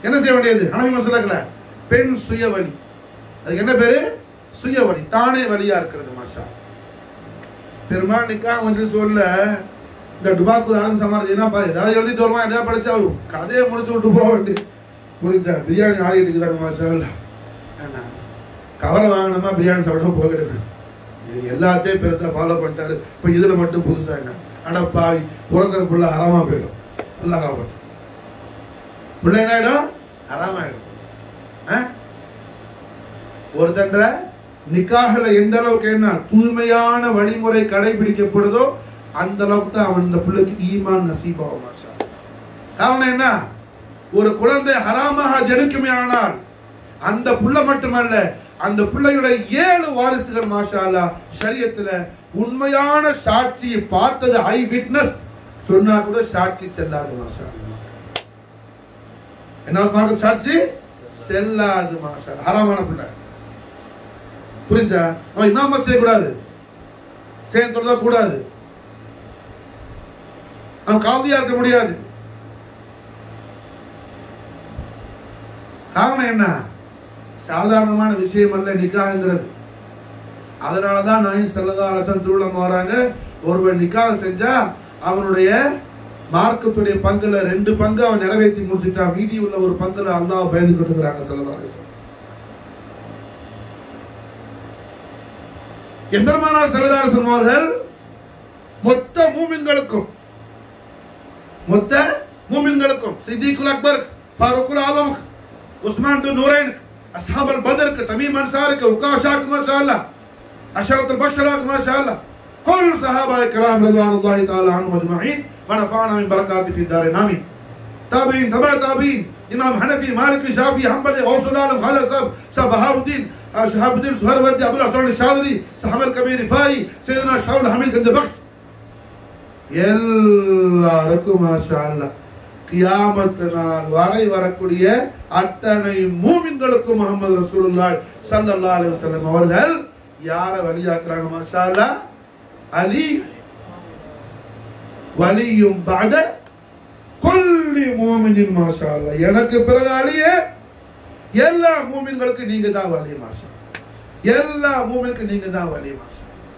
என்ன செய்ய வேண்டியது ஹனவி மசலக்கல பெண் சுயவலி அதுக்கு என்ன பேரு சுயவலி தானே வலியா இருக்கிறது மாஷா பெருமாள் நிக்கா மஜ்லிஸ் சொல்ல இந்த டுபாக்கூர் ஆலம் சமாதி என்ன பாரு ஏதாவது எழுதிட்டு வருமா ஏதாவது படிச்சா வரும் கதையை முடிச்சு விட்டு போக வேண்டிய புரிஞ்சா பிரியாணி ஆகிட்டு இருக்குதாங்க மாஷா அல்லாஹ். என்ன கவலை வாங்கினோமா பிரியாணி சாப்பிட போகிறது இது எல்லாத்தையும் பெருசா ஃபாலோ பண்ணிட்டாரு இப்போ இதுல மட்டும் புதுசா என்ன அட பாவி பிறக்கிற புள்ள ஹராமா போயிடும் நல்லா காப்பாத்து பிள்ளை என்ன ஆயிடும் ஹராமாயிடும் ஆ? ஒருத்தன்ற நிக்காகல எந்த அளவுக்கு என்ன தூய்மையான வழிமுறை கடைபிடிக்கப்படுதோ அந்த அளவுக்கு தான் அவன் இந்த பிள்ளைக்கு ஈமான் நசீபாகும் மாஷா காரணம் என்ன ஒரு குழந்தை ஹராமாக ஜனிக்குமே ஆனால் அந்த புள்ள மட்டுமல்ல அந்த பிள்ளையுடைய ஏழு வாரிசுகள் மாஷா அல்லாஹ் ஷரியத்துல உண்மையான சாட்சியை பார்த்தது ஐ விட்னஸ் சொன்னா கூட சாட்சி செல்லாது மாஷா அல்லாஹ். என்ன மார்க்கம் சாட்சி செல்லாது மாஷா அல்லாஹ். ஹராமான பிள்ளை புரிஞ்சா அவன் இமாம செய்யக்கூடாது சேர்ந்து கூடாது அவன் காவதியா இருக்க முடியாது காரணம் என்ன சாதாரணமான விஷயம் அல்ல நிக்காங்கிறது அதனால தான் நாயின் செல்லதா அரசன் திருவிழம் வராங்க ஒருவன் நிக்காக செஞ்சா அவனுடைய மார்க்கத்துடைய பங்குல ரெண்டு பங்கு அவன் நிறைவேற்றி முடிச்சுட்டான் மீதி உள்ள ஒரு பங்குல அல்லாஹ் பயந்து கொண்டுக்கிறாங்க செல்லதா அரசன் எம்பெருமானார் செல்லதாரசன் அவர்கள் மொத்த மூமின்களுக்கும் மொத்த மூமின்களுக்கும் சித்திகுல் அக்பர் ஃபாரூக்குல் ஆலம் உஸ்மான் பின் நூரைன் அஸ்ஹாப் அல் பதருக்கு தமீம் அன்சாருக்கு உகாஷாக்கு மாஷா அல்லாஹ் அஷரத் அல் பஷராக்கு மாஷா அல்லாஹ் كل صحابة الكرام رضوان الله تعالى عنهم أجمعين ونفعنا من بركاته في الدارين آمين تابعين تبع تابعين إمام حنفي مالك شافعي حنبلي غوث العالم خالد صاحب صاحب بهاء الدين آه، شهاب الدين سهير وردي أبو الحسن الشاذلي صاحب الكبير رفاعي سيدنا شاول حميد كند بخش எல்லாருக்கும் மாஷா அல்லாஹ் கியாமத்து நாள் வரை வரக்கூடிய அத்தனை மூமின்களுக்கும் முகமது ரசூலுல்லாஹ் ஸல்லல்லாஹு அலைஹி வஸல்லம் அவர்கள் யாரை வலியாக்குறாங்க மாஷா அல்லாஹ் அலி வலியும் பாத கொல்லி மூமினின் மாஷா அல்லாஹ் எனக்கு பிறகு அலியே எல்லா மூமின்களுக்கு நீங்க தான் வலி மாஷா எல்லா மூமினுக்கு நீங்க தான் வலி மாஷா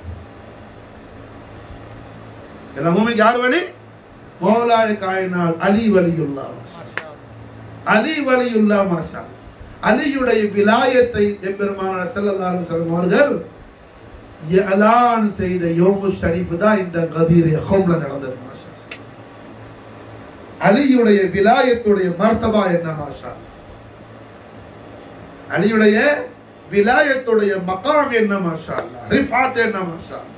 எல்லா மூமினுக்கு யார் வலி மௌலாய காயினால் அலி வலியுல்லா மாஷா அலி வலியுல்லா மாஷா அலியுடைய விலாயத்தை எம்பெருமான ஸல்லல்லாஹு அலைஹி வஸல்லம் அவர்கள் எலான் செய்த யோமு ஷரீஃப் தான் இந்த கதீர் யஹூம்ல நடந்தது மாஷா அலியுடைய விலாயத்துடைய மர்த்தபா என்ன மாஷா அலியுடைய விலாயத்துடைய மகாம் என்ன மாஷா அல்லாஹ். ரிஃபாத் என்ன மாஷா அல்லாஹ்.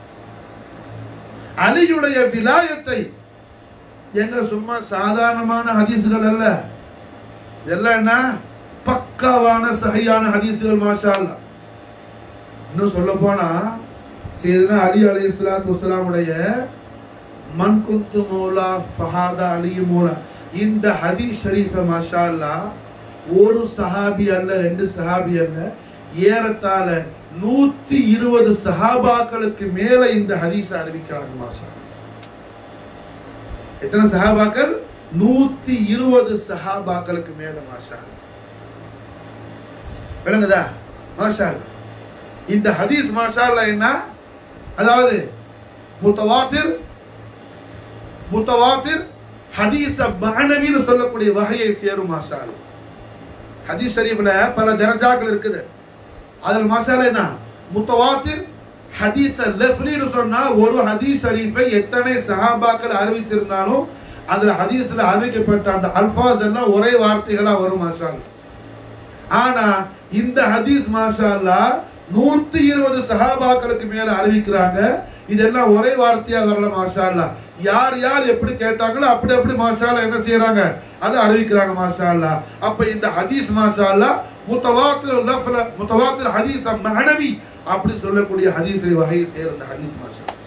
அலியுடைய விலாயத்தை எங்க சும்மா சாதாரணமான ஹதீஸ்கள் அல்ல இதெல்லாம் என்ன பக்காவான சஹியான ஹதீஸ்கள் மாஷா அல்லாஹ். இன்னும் சொல்ல போனா சையதுனா அலி அலைஹி ஸலாத்து வஸலாமுடைய மன் குந்து மௌலா ஃபஹாதா அலி மௌலா இந்த ஹதீஸ் ஷரீஃப மாஷா அல்லாஹ் ஒரு சஹாபி அல்ல ரெண்டு சஹாபி அல்ல ஏறத்தாழ நூத்தி இருபது சஹாபாக்களுக்கு மேல இந்த ஹதீஸ் அறிவிக்கிறாங்க மாஷா அல்லாஹ். எத்தனை சஹாபாக்கள் நூத்தி இருபது சஹாபாக்களுக்கு மேல மாஷா அல்லாஹ். விளங்குதா மாஷா அல்லாஹ். இந்த ஹதீஸ் மாஷா அல்லாஹ் என்ன அதாவது முத்தவாத்திர் முத்தவாத்திர் ஹதீஸ மஅனவின்னு சொல்லக்கூடிய வகையை சேரும் மாஷா அல்லாஹ். ஹதீஸ் ஷரீஃப்ல பல தரஜாக்கள் இருக்குது அதில் மாஷா அல்லாஹ் என்ன முத்தவாத்திர் ஹதீஸ லெஃப்லின்னு சொன்னா ஒரு ஹதீஸ் ஷரீஃபை எத்தனை சஹாபாக்கள் அறிவிச்சிருந்தாலும் அதுல ஹதீஸ்ல அறிவிக்கப்பட்ட அந்த அல்ஃபாஸ் எல்லாம் ஒரே வார்த்தைகளா வரும் மாஷா அல்லாஹ். ஆனா இந்த ஹதீஸ் மாஷா அல்லாஹ் நூத்தி இருபது சஹாபாக்களுக்கு மேல அறிவிக்கிறாங்க இதெல்லாம் ஒரே வார்த்தையா வரல மாஷா அல்லாஹ் யார் யார் எப்படி கேட்டாங்களோ அப்படி அப்படி மாஷா அல்லாஹ் என்ன செய்யறாங்க அதை அறிவிக்கிறாங்க மாஷா அல்லாஹ் அப்ப இந்த ஹதீஸ் மாஷா அல்லாஹ் முத்தவாத்திர லஃப்ல முத்தவாத்திர ஹதீஸ் மனவி அப்படி சொல்லக்கூடிய ஹதீஸ் வகையை சேர்ந்த ஹதீஸ் மாஷா அல்லாஹ்.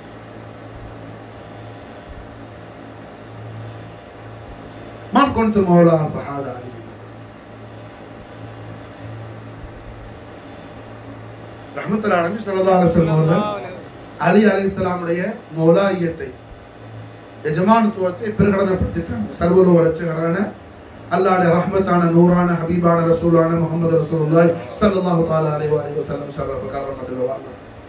மன் கொண்டு மௌலா ஃபஹாதா அலி ரஹமத்துல் ஆலமி ஸல்லல்லாஹு அலைஹி வஸல்லம் அவர்கள் அலி அலைஹிஸ்ஸலாமுடைய மௌலாயியத்தை எஜமானத்துவத்தை பிரகடனப்படுத்திட்டாங்க சர்வலோக ரட்சகரான அல்லாஹ்வுடைய ரஹ்மத்தான நூறான ஹபீபான ரசூலான முஹம்மது ரசூலுல்லாஹி ஸல்லல்லாஹு தஆலா அலைஹி வ அலிஹி வஸல்லம் ஷரஃப கரமத்துல்லாஹ்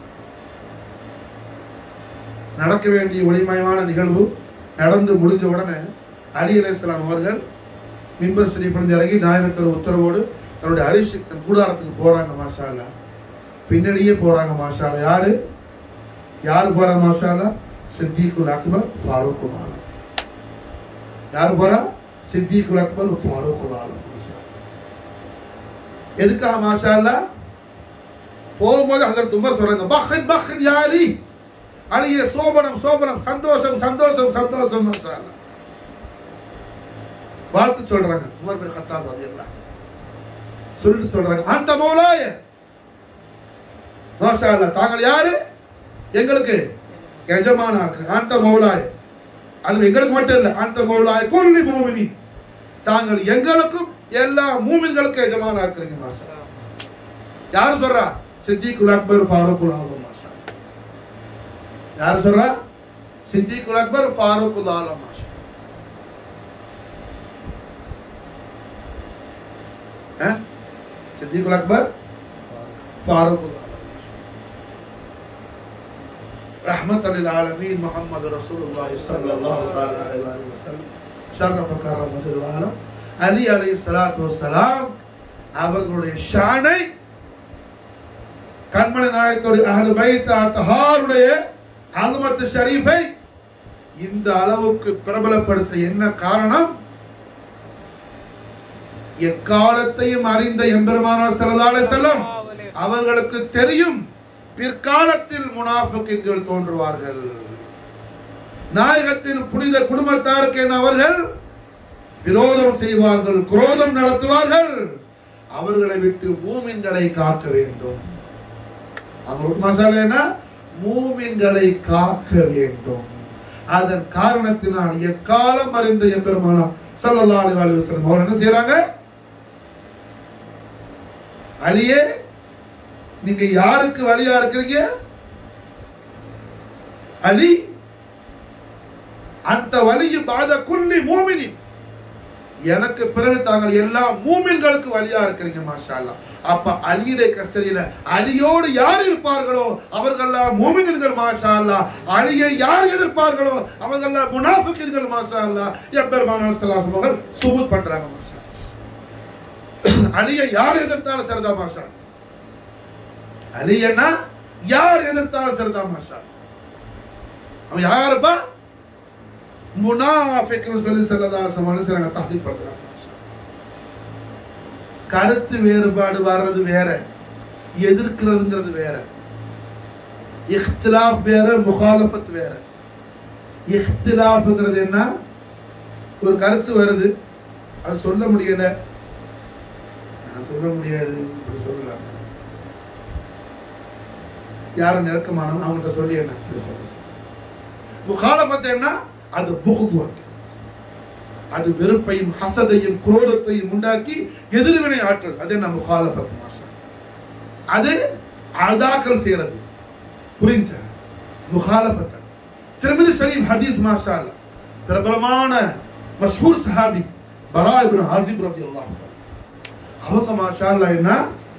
நடக்க வேண்டிய ஒளிமயமான நிகழ்வு நடந்து முடிஞ்ச உடனே அலி அலைஹிஸ்ஸலாம் அவர்கள் மிம்பர் ஷரீஃபிலிருந்து இறங்கி நாயகத்தோட உத்தரவோடு தன்னுடைய அரிசி கூடாரத்துக்கு போறாங்க மாஷா அல்லாஹ் பின்னாடியே போறாங்க மாஷா அல்லாஹ் யாரு யார் போறா மாஷா அல்லாஹ் சித்திகுல் அக்பர் ஃபாரூக் ஆலம் யார் போறா சித்திகுல் அக்பர் ஃபாரூக் ஆலம் மாஷா அல்லாஹ். எதுக்காக மாஷா அல்லாஹ் போகும்போது ஹசரத் உமர் சொல்றாங்க பஹன் பஹன் யா அலி அலியே சோபனம் சோபனம் சந்தோஷம் சந்தோஷம் சந்தோஷம் மாஷா அல்லாஹ். வாழ்த்து சொல்றாங்க உமர் பின் கத்தாப் ரலியல்லாஹு சொல்லிட்டு சொல்றாங்க அந்த மௌலாய மாஷா அல்லாஹ் தாங்கள் யாரு எங்களுக்கு எஜமானாக்கு அந்த மௌலாய அது எங்களுக்கு மட்டும் இல்ல அந்த மௌலாய குல்லி மூமினி தாங்கள் எங்களுக்கும் எல்லா மூமின்களுக்கும் எஜமானா இருக்கிறீங்க மாஷா அல்லாஹ். யாரு சொல்றா சித்திகுல் அக்பர் ஃபாரூக்குல் ஆலம் மாஷா அல்லாஹ். யாரு சொல்றா சித்திகுல் அக்பர் ஃபாரூக்குல் ஆலம் மாஷா அல்லாஹ். அஹ்? சித்திகுல் அக்பர் ஃபாரூக்குல் ஆலம் رحمة للعالمين محمد رسول الله صلى الله تعالى عليه وسلم شرف كرم العالم அலி அலை சலாத்து வசலாம் அவர்களுடைய ஷானை கண்மணி நாயகத்துடைய அஹ்லு பைத் அத்ஹாருடைய அல்மத் ஷரீஃபை இந்த அளவுக்கு பிரபலப்படுத்த என்ன காரணம் எக்காலத்தையும் அறிந்த எம்பெருமானார் ஸல்லல்லாஹு அலைஹி வஸல்லம் அவர்களுக்கு தெரியும் பிற்காலத்தில் முனாஃபிக்குகள் தோன்றுவார்கள் நாயகத்தின் புனித குடும்பத்தாருக்கு என அவர்கள் விரோதம் செய்வார்கள் குரோதம் நடத்துவார்கள் அவர்களை விட்டு மூமின்களை காக்க வேண்டும் அவங்களுக்கு மசாலா என்ன மூமின்களை காக்க வேண்டும் அதன் காரணத்தினால் எக்காலம் அறிந்த எம்பெருமானா ஸல்லல்லாஹு அலைஹி வஸல்லம் அவர் என்ன செய்றாங்க அலியே நீங்க யாருக்கு வழியா இருக்கிறீங்க அலி அந்த வழியும் பாத குல்லி மூமினின் எனக்கு பிறகு தாங்கள் எல்லா மூமின்களுக்கு வழியா இருக்கிறீங்க மாஷா அல்லாஹ். அப்ப அலியுடைய கஸ்டடியில அலியோடு யார் இருப்பார்களோ அவர்கள்லாம் மூமின்கள் மாஷா அல்லாஹ் அலியை யார் எதிர்ப்பார்களோ அவர்கள்லாம் முனாஃபிக்கின்கள் மாஷா அல்லாஹ் எப்பெருமான அவர்கள் சுபூத் பண்றாங்க மாஷா அல்லாஹ். அலியை யார் எதிர்த்தாலும் சரிதான் மாஷா அல்லாஹ். அலி என்ன யார் எதிர்த்தாலும் சரிதான் மாஷா அல்லாஹ். அவன் யாருப்பா முனாஃபிக்னு சொல்லி செல்லதாசம் மனுஷனாங்க தகுதிப்படுத்துறாங்க கருத்து வேறுபாடு வர்றது வேற எதிர்க்கிறதுங்கிறது வேற இஃப்திலாஃப் வேற முகாலஃபத் வேற இஃப்திலாஃப்ங்கிறது என்ன ஒரு கருத்து வருது அது சொல்ல முடியல நான் சொல்ல முடியாது இப்படி சொல்லலாம் யாரும் நெருக்கமானவங்க அவங்கள்ட்ட சொல்லி என்ன இப்படி சொல்ல முகாலபத் என்ன அது புகுதுவாக்கு அது வெறுப்பையும் ஹசதையும் குரோதத்தையும் உண்டாக்கி எதிர்வினை ஆற்றல் அது என்ன முகாலபத் மாஷா அது அதாக்கல் செய்யறது புரிஞ்ச முகாலபத் திருமதி ஷரீப் ஹதீஸ் மாஷா அல்லாஹ். பிரபலமான மஷ்ஹூர் சஹாபி பரா இப்னு ஹாசிப் ரலியல்லாஹு அன்ஹு அவங்க மாஷா அல்லாஹ் என்ன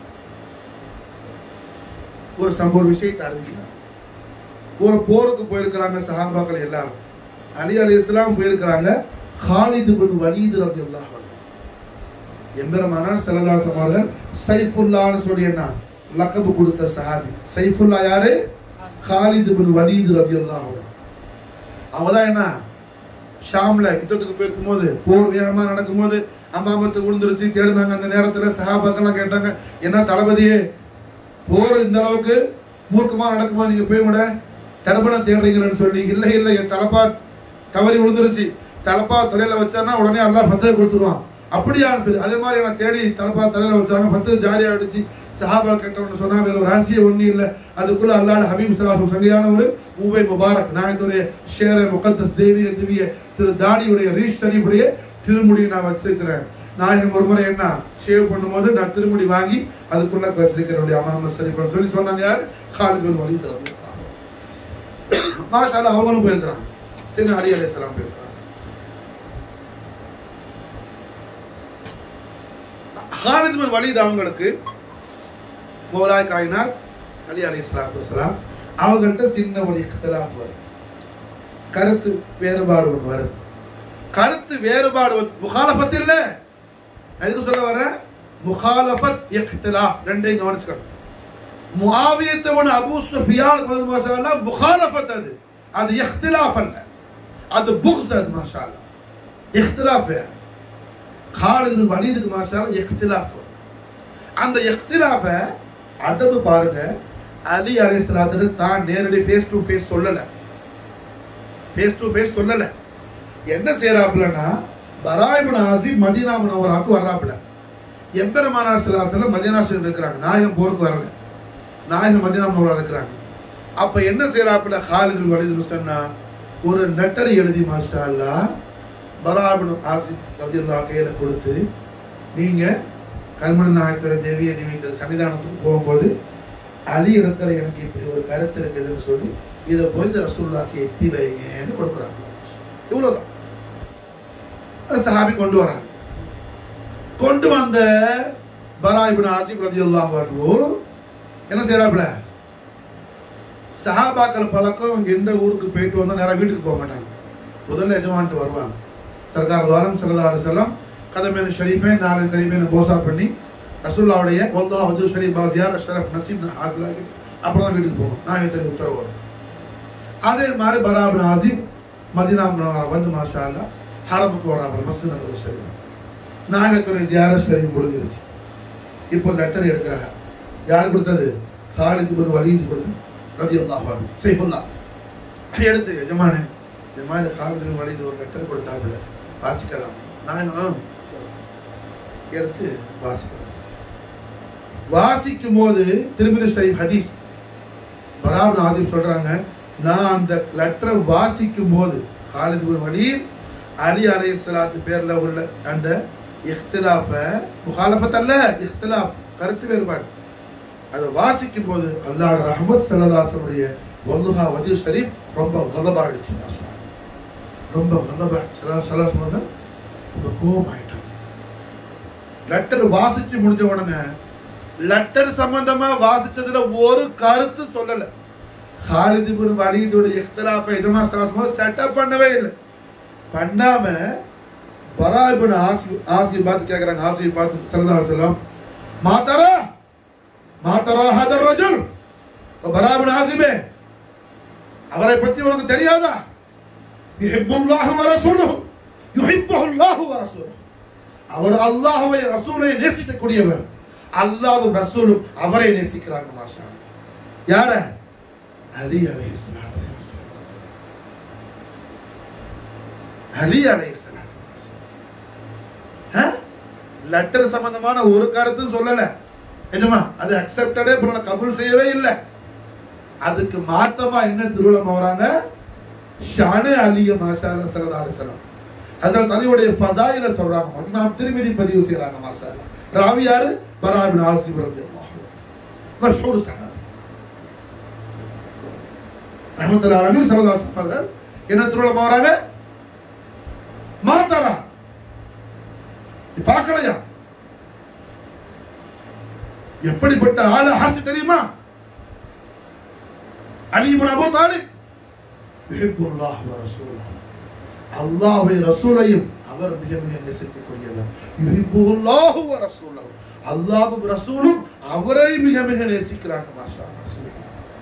ஒரு சம்பவ விஷயத்தை அறிவிக்கிறார் ஒரு போருக்கு போயிருக்கிறாங்க சஹாபாக்கள் எல்லாரும் அலி அலி இஸ்லாம் போயிருக்கிறாங்க ஹாலிது பின் வலீது ரலியல்லாஹு அன்ஹு எம்பெருமானார் ஸல்லல்லாஹு அவர்கள் சைஃபுல்லான்னு சொல்லி என்ன லக்கபு கொடுத்த சஹாபி சைஃபுல்லா யாரு ஹாலிது பின் வலீது ரலியல்லாஹு அன்ஹு அவங்க தான் என்ன ஷாம்ல யுத்தத்துக்கு போயிருக்கும்போது போர் வேகமா நடக்கும்போது அம்மாமத்து விழுந்துருச்சு தேடினாங்க அந்த நேரத்துல சஹாபாக்கெல்லாம் கேட்டாங்க என்ன தளபதியே போர் இந்த அளவுக்கு மூர்க்கமா நடக்கும்போது நீங்க போய் கூட தரப்பணம் தேடுறீங்கன்னு சொல்லி இல்லை இல்லை என் தலப்பா தவறி விழுந்துருச்சு தலப்பா தலையில வச்சானா உடனே எல்லாம் பத்து கொடுத்துருவான் அப்படியான்னு சொல்லி அதே மாதிரி நான் தேடி தலப்பா தலையில வச்சாங்க பத்து ஜாலியா அடிச்சு சஹாபா கேட்டவன்னு சொன்னா வேற ஒரு ராசியே ஒன்றும் இல்லை அதுக்குள்ள அல்லாஹ் ஹபீப் சலாசம் சங்கையான ஒரு மூவை முபாரக் நாயத்துடைய ஷேர முகத்தஸ் தேவிய திவ்ய திரு தாடியுடைய ரீஷ் ஷரீஃபுடைய திருமுடியை நான் வச்சிருக்கிறேன் நாயகம் ஒரு முறை என்ன ஷேவ் பண்ணும்போது நான் திருமுடி வாங்கி அதுக்குள்ள வச்சிருக்கிறேன் அம்மா ஷரீஃப் சொல்லி சொன்னாங்க யார் காலித் பின் வலீத் ரலியல்லாஹு அன்ஹு. மாஷா அல்லாஹ் அவங்களும் போயிருக்கிறாங்க சரி அலி அலைஹிஸ்ஸலாம் போயிருக்கிறாங்க ஹாலித் பின் வலீத் அவங்களுக்கு மௌலாய் காயினார் அலி அலி இஸ்லாத்து வஸ்லாம் அவங்கள்ட்ட சின்ன ஒரு இഖ്തിലാഫ് வரும் கருத்து வேறுபாடு ஒன்று வருது கருத்து வேறுபாடு வந்து முகாலஃபத் இல்ல நான் எதுக்கு சொல்ல வரேன் முகாலஃபத் இഖ்திலாஃப் ரெண்டையும் கவனிச்சுக்கணும் முஆவியத்தவன் அபூ சுஃபியான் மாஷா முகாலஃபத் அது அது இഖ்திலாஃப் அல்ல அது புக்ஸ் அது மாஷா அல்லாஹ் இഖ்திலாஃப் வேற காலிது வலீதுக்கு மாஷா அல்லாஹ் இഖ்திலாஃப் அந்த இഖ்திலாஃபை அதபு பாருங்க அலி அலைஹிஸ்ஸலாத்து தான் நேரடி ஃபேஸ் டு ஃபேஸ் சொல்லல ஃபேஸ் டு ஃபேஸ் சொல்லல என்ன செய்யறாப்புலன்னா பராயிபுன் ஆசிப் மதீனா முனவராக்கு வர்றாப்புல எம்பெருமானார் சிலாசில் மதீனா ஷெரீஃப் இருக்கிறாங்க நாயகம் போருக்கு வரல நாயகம் மதீனா முனவரா இருக்கிறாங்க அப்ப என்ன செய்யறாப்புல ஹாலிது வலிது சொன்னா ஒரு லெட்டர் எழுதி மாஷா அல்லா பராபின் ஆசிப் ரதியல்லா கையில கொடுத்து நீங்க கல்மண நாயக்கர தேவிய தேவிய சன்னிதானத்துக்கு போகும்போது அலி இடத்துல எனக்கு இப்படி ஒரு கருத்து இருக்குதுன்னு சொல்லி இதை போய் இந்த ரசூல்லாக்கு எத்தி வைங்கன்னு கொடுக்குறாங்க இவ்வளவுதான் அது சஹாபி கொண்டு வராங்க கொண்டு வந்த பராயிபின் ஆசிப் ரதியுல்லாஹு அன்ஹு என்ன செய்யறாப்புல சஹாபாக்கள் பழக்கம் எந்த ஊருக்கு போயிட்டு வந்தா நேரா வீட்டுக்கு போக மாட்டாங்க முதல்ல எஜமான்ட்டு வருவாங்க சர்க்கார் துவாரம் சல்லா அலுவலம் கதமேனு ஷரீஃபே நாலு கரீமேனு போசா பண்ணி ரசூல்லாவுடைய ஒல்லா அஜு ஷரீப் பாசியார் அஷ்ரஃப் நசீப் ஹாசிலாகி அப்புறம் தான் வீட்டுக்கு போகும் நான் வீட்டுக்கு உத்தரவு வரும் அதே மாதிரி பராபின் ஆசிப் மதினா முனவரா வந்து மாஷா அல்லா ஹரமுக்கு வராமல் மசூத் நபர் சரி நாயகத்துறை ஜியார சரி முடிஞ்சிருச்சு இப்போ லெட்டர் எடுக்கிறாங்க யார் கொடுத்தது காலிது ஒரு வலிது கொடுத்து ரதி அல்லாஹ் சைஃபுல்லா எடுத்து எஜமானே இந்த மாதிரி காலிது வலிது ஒரு லெட்டர் கொடுத்தாப்புல வாசிக்கலாம் நாயகம் எடுத்து வாசிக்கலாம் வாசிக்கும் போது திருமதி ஷரீப் ஹதீஸ் பராபின் ஆதிப் சொல்றாங்க நான் அந்த லெட்டரை வாசிக்கும் போது ஹாலித் பின் வலீத் அலி அலை சலாத்து பேர்ல உள்ள அந்த இஃப்திலாஃப முகாலஃபத் அல்ல இஃப்திலாஃப் கருத்து வேறுபாடு அதை வாசிக்கும் போது அல்லாஹ் ரஹமத் சல்லாசனுடைய வல்லுஹா வதி ஷரீப் ரொம்ப கதபாயிடுச்சு ரொம்ப கதபா சல்லாஸ் ரொம்ப கோபமாயிட்டான் லெட்டர் வாசிச்சு முடிஞ்ச உடனே லெட்டர் சம்பந்தமா வாசிச்சதுல ஒரு கருத்து சொல்லல ஹாலிது பின் வலீதோட இஃப்திலாஃபை எஜமா சலாஸ்மா செட்டப் பண்ணவே இல்லை பண்ணாம பராபின் ஆசி ஆசி பார்த்து கேட்குறாங்க ஆசியை பார்த்து சல்லா செல்லம் மாத்தரா மாத்தரா ஹதர் ரஜுல் பராபின் ஆசிபே அவரை பற்றி உனக்கு தெரியாதா யுஹிப்புல்லாஹு வ ரசூலுஹு யுஹிப்புல்லாஹு வ ரசூலுஹு அவர் அல்லாஹ்வை ரசூலை நேசிக்கக்கூடியவர் அல்லாஹ்வும் ரசூலும் அவரை நேசிக்கிறாங்க மாஷா யார அலி அலைஹிஸ்ஸலாம் அலி அலைஹிஸ்ஸலாம் லெட்டர் சம்பந்தமான ஒரு கருத்தும் சொல்லல நிஜமா அது அக்செப்டடே பண்ண கபூல் செய்யவே இல்லை அதுக்கு மாத்தமா என்ன திருவிழம் வராங்க ஷானே அலிய மாஷால சரதா அலிசலம் அதில் தலையுடைய ஃபசாயில சொல்றாங்க நாம் திருமதி பதிவு செய்யறாங்க மாஷால ராவி யாரு பராபின் ஆசிப் ரலியல்லாஹு மஷ்ஹூர் சஹாபி ரஹமத்துல்லாஹி அலைஹி ஸல்லல்லாஹு அலைஹி வஸல்லம் என்ன திருவிழம் வராங்க மாத்தாரா நீ பார்க்கலையா எப்படிப்பட்ட ஆளு ஹாசி தெரியுமா அலி இப்னு அபூ தாலிப் யுஹிப்புல்லாஹ் வ ரசூலுஹு அல்லாஹ்வை ரசூலையும் அவர் மிக மிக நேசிக்கக்கூடியவர் யுஹிப்புல்லாஹ் வ ரசூலுஹு அல்லாஹ்வும் ரசூலும் அவரை மிக மிக நேசிக்கிறாங்க மாஷா அல்லாஹ்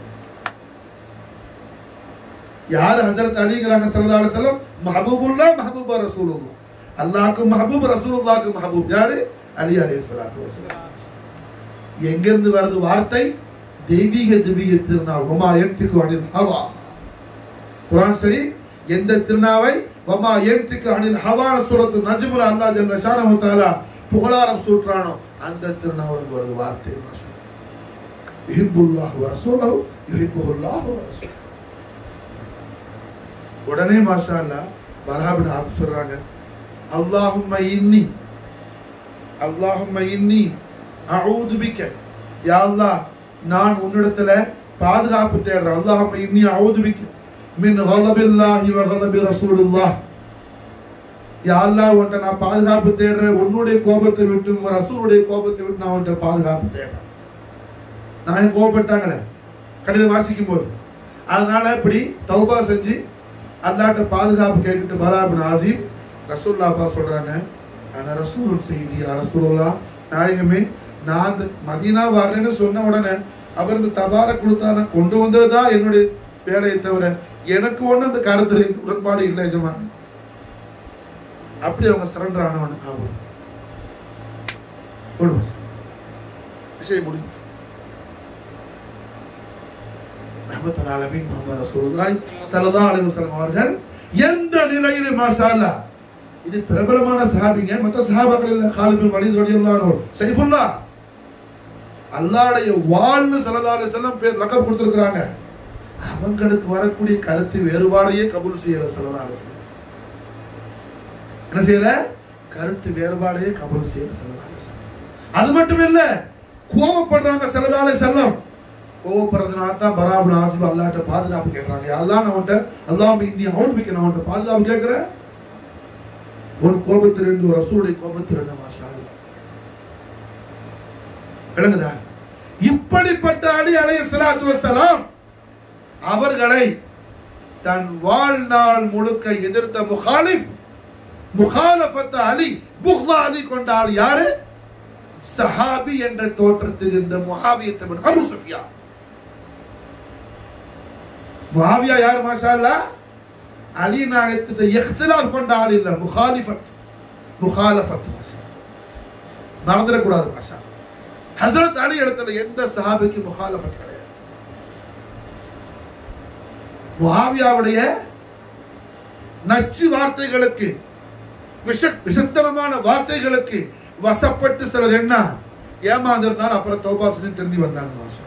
யார் ஹஜரத் அலிங்கிறாங்க ஸல்லல்லாஹு அலைஹி வஸல்லம் மஹபூபுல்லாஹ் மஹபூப ரசூலுல்லாஹ் அல்லாஹ்க்கு மஹபூப் ரசூலுல்லாஹ்க்கு மஹபூப் யாரு அலி அலைஹிஸ்ஸலாத்து வஸலாம் எங்கிருந்து வருது வார்த்தை தெய்வீக திவ்ய திருநாள் ஒமா என்திக்கு அனில் ஹவா குரான் சரி எந்த திருநாவை ஒமா என்திக்கு அனில் ஹவா சூரத்து நஜ்முல அல்லாஹ் ஜல்ல ஷானஹு தஆலா புகழாரம் சூட்டுறானோ அந்த திருநாவுக்கு வருது வார்த்தை யுஹிப்புல்லாஹ் வ ரசூலுஹு யுஹிப்புல்லாஹ் வ ரசூலுஹு உடனே மாஷா அல்லா பராபின் ஆத்து சொல்றாங்க அல்லாஹும்ம இன்னி அல்லாஹும்ம இன்னி அஊது பிக்க யா அல்லாஹ் நான் உன்னிடத்துல பாதுகாப்பு தேடுறேன் அல்லாஹும்ம இன்னி அஊது பிக்க மின் கதபில்லாஹி வ கதபி ரசூலுல்லாஹ் யாரெல்லாம் உன்ட்ட நான் பாதுகாப்பு தேடுறேன் உன்னுடைய கோபத்தை விட்டு உங்க ரசூலுடைய கோபத்தை விட்டு நான் உன்ட்ட பாதுகாப்பு தேடுறேன் நான் ஏன் கோபப்பட்டாங்களே கடிதம் வாசிக்கும் போது அதனால இப்படி தௌபா செஞ்சு அல்லாட்ட பாதுகாப்பு கேட்டுட்டு பராபின் ஆசிம் ரசூல்லாப்பா சொல்றாங்க ஆனா ரசூல் செய்தி ரசூலுல்லா நாயகமே நான் இந்த மதீனா வரேன்னு சொன்ன உடனே அவர் இந்த தபார கொடுத்தான கொண்டு வந்ததுதான் என்னுடைய வேலையை தவிர எனக்கு ஒண்ணு அந்த கருத்துல இந்த உடன்பாடு இல்லை எஜமான அப்படி அவங்க சரண்டர் ஆனவன் ஆகும் போடுமா சார். விஷயம் முடிஞ்சு ரஹ்மத்துல் ஆலமீன் முஹம்மது ரசூலுல்லாஹி ஸல்லல்லாஹு அலைஹி வஸல்லம் அவர்கள் எந்த நிலையிலே மாஷா அல்லாஹ் இது பிரபலமான சஹாபிங்க மத்த சஹாபாக்கள் இல்ல காலித் பின் வலீத் ரலியல்லாஹு அன்ஹு சைஃபுல்லாஹ் அல்லாஹ்வுடைய வாழ்னு ஸல்லல்லாஹு அலைஹி வஸல்லம் பேர் லக்கப் கொடுத்திருக்காங்க அவங்களுக்கு வரக்கூடிய கருத்து வேறுபாடையே கபூல் செய்யல ஸல்லல்லாஹு அலைஹி வஸல்லம் என்ன செய்யல கருத்து வேறுபாடையே கபூல் செய்யல ஸல்லல்லாஹு அலைஹி வஸல்லம் அது மட்டும் இல்ல கோபப்படுறாங்க ஸல்லல்லாஹு அலைஹி வஸல்லம் கோவப்படுறதுனால தான் பராபுல் ஆசிப் அல்லாட்ட பாதுகாப்பு கேட்கறாங்க அல்லாஹ் நான் உன்ட்ட அல்லாஹ் இந்தி அவுட் மிக்க நான் உன்ட்ட பாதுகாப்பு கேட்கிறேன் ஒரு கோபத்திலிருந்து ஒரு ரசூலுடைய கோபத்திலிருந்து மாஷா அல்லாஹ். விளங்குதா இப்படிப்பட்ட அலி அலைஹி ஸலாத்து வஸலாம் அவர்களை தன் வாழ்நாள் முழுக்க எதிர்த்த முகாலிஃப் முகாலஃபத்த அலி புக்தா அலி கொண்ட ஆள் யாரு சஹாபி என்ற தோற்றத்தில் இருந்த முஹாவியத் இப்னு அபூ சுஃபியான் முஹாவியா யார் மாஷா அல்லாஹ் அலி நாயகத்திட்ட இഖ്തിലാഫ് கொண்ட ஆள் இல்ல முகாலிஃபத் முகாலஃபத் மாஷா மறந்துடக்கூடாது மாஷா ஹசரத் அலி இடத்துல எந்த சஹாபிக்கு முகாலஃபத் கிடையாது முஹாவியாவுடைய நச்சு வார்த்தைகளுக்கு விஷ விஷத்தனமான வார்த்தைகளுக்கு வசப்பட்டு சிலர் என்ன ஏமாந்திருந்தால் அப்புறம் தௌபாசனி திரும்பி வந்தாங்க மாஷா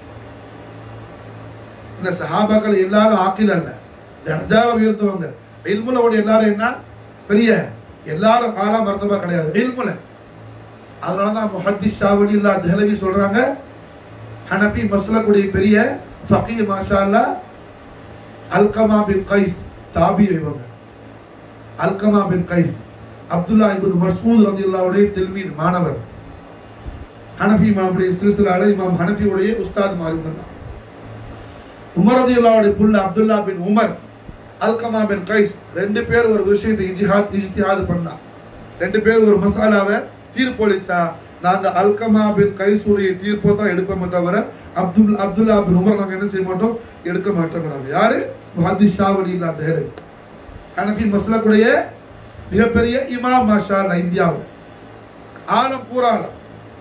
இந்த சஹாபாக்கள் எல்லாரும் ஆக்கில் அல்ல தர்ஜாவை உயர்த்துவாங்க இல்முல உடைய எல்லாரும் என்ன பெரிய எல்லாரும் ஆலா மர்த்தபா கிடையாது இல்முல அதனால தான் முஹத்திஸ் ஷாவலி இல்லா தெஹலவி சொல்றாங்க ஹனஃபி மஸ்லக்குடைய பெரிய ஃபகீ மாஷா அல்லா அல்கமா பின் கைஸ் தாபி இவங்க அல்கமா பின் கைஸ் அப்துல்லா இப்னு மஸ்ஊத் ரலியல்லாஹுடைய தில்மீத் மாணவர் ஹனஃபி இமாமுடைய சில்சிலால இமாம் ஹனஃபியுடைய உஸ்தாத் மாறி இருந்தாங்க உமர் ரலியல்லாஹுடைய புள்ள அப்துல்லா பின் உமர் அல்கமா பின் கைஸ் ரெண்டு பேர் ஒரு விஷயத்தை இஜ்ஹாத் இஜ்திஹாத் பண்ணா ரெண்டு பேர் ஒரு மசாலாவை தீர்ப்பளிச்சா நாங்க அல்கமா பின் கைஸுடைய தீர்ப்பை தான் எடுப்போமே தவிர அப்துல் அப்துல்லா பின் உமர் நாங்க என்ன செய்ய மாட்டோம் எடுக்க மாட்டோங்கிறாங்க யாரு முஹத்திஸ் ஷாவலி இல்லா தேரவி ஹனஃபி மஸ்லக்குடைய மிகப்பெரிய இமாம் மாஷா அல்லாஹ் இந்தியாவில் ஆலம் பூராலம்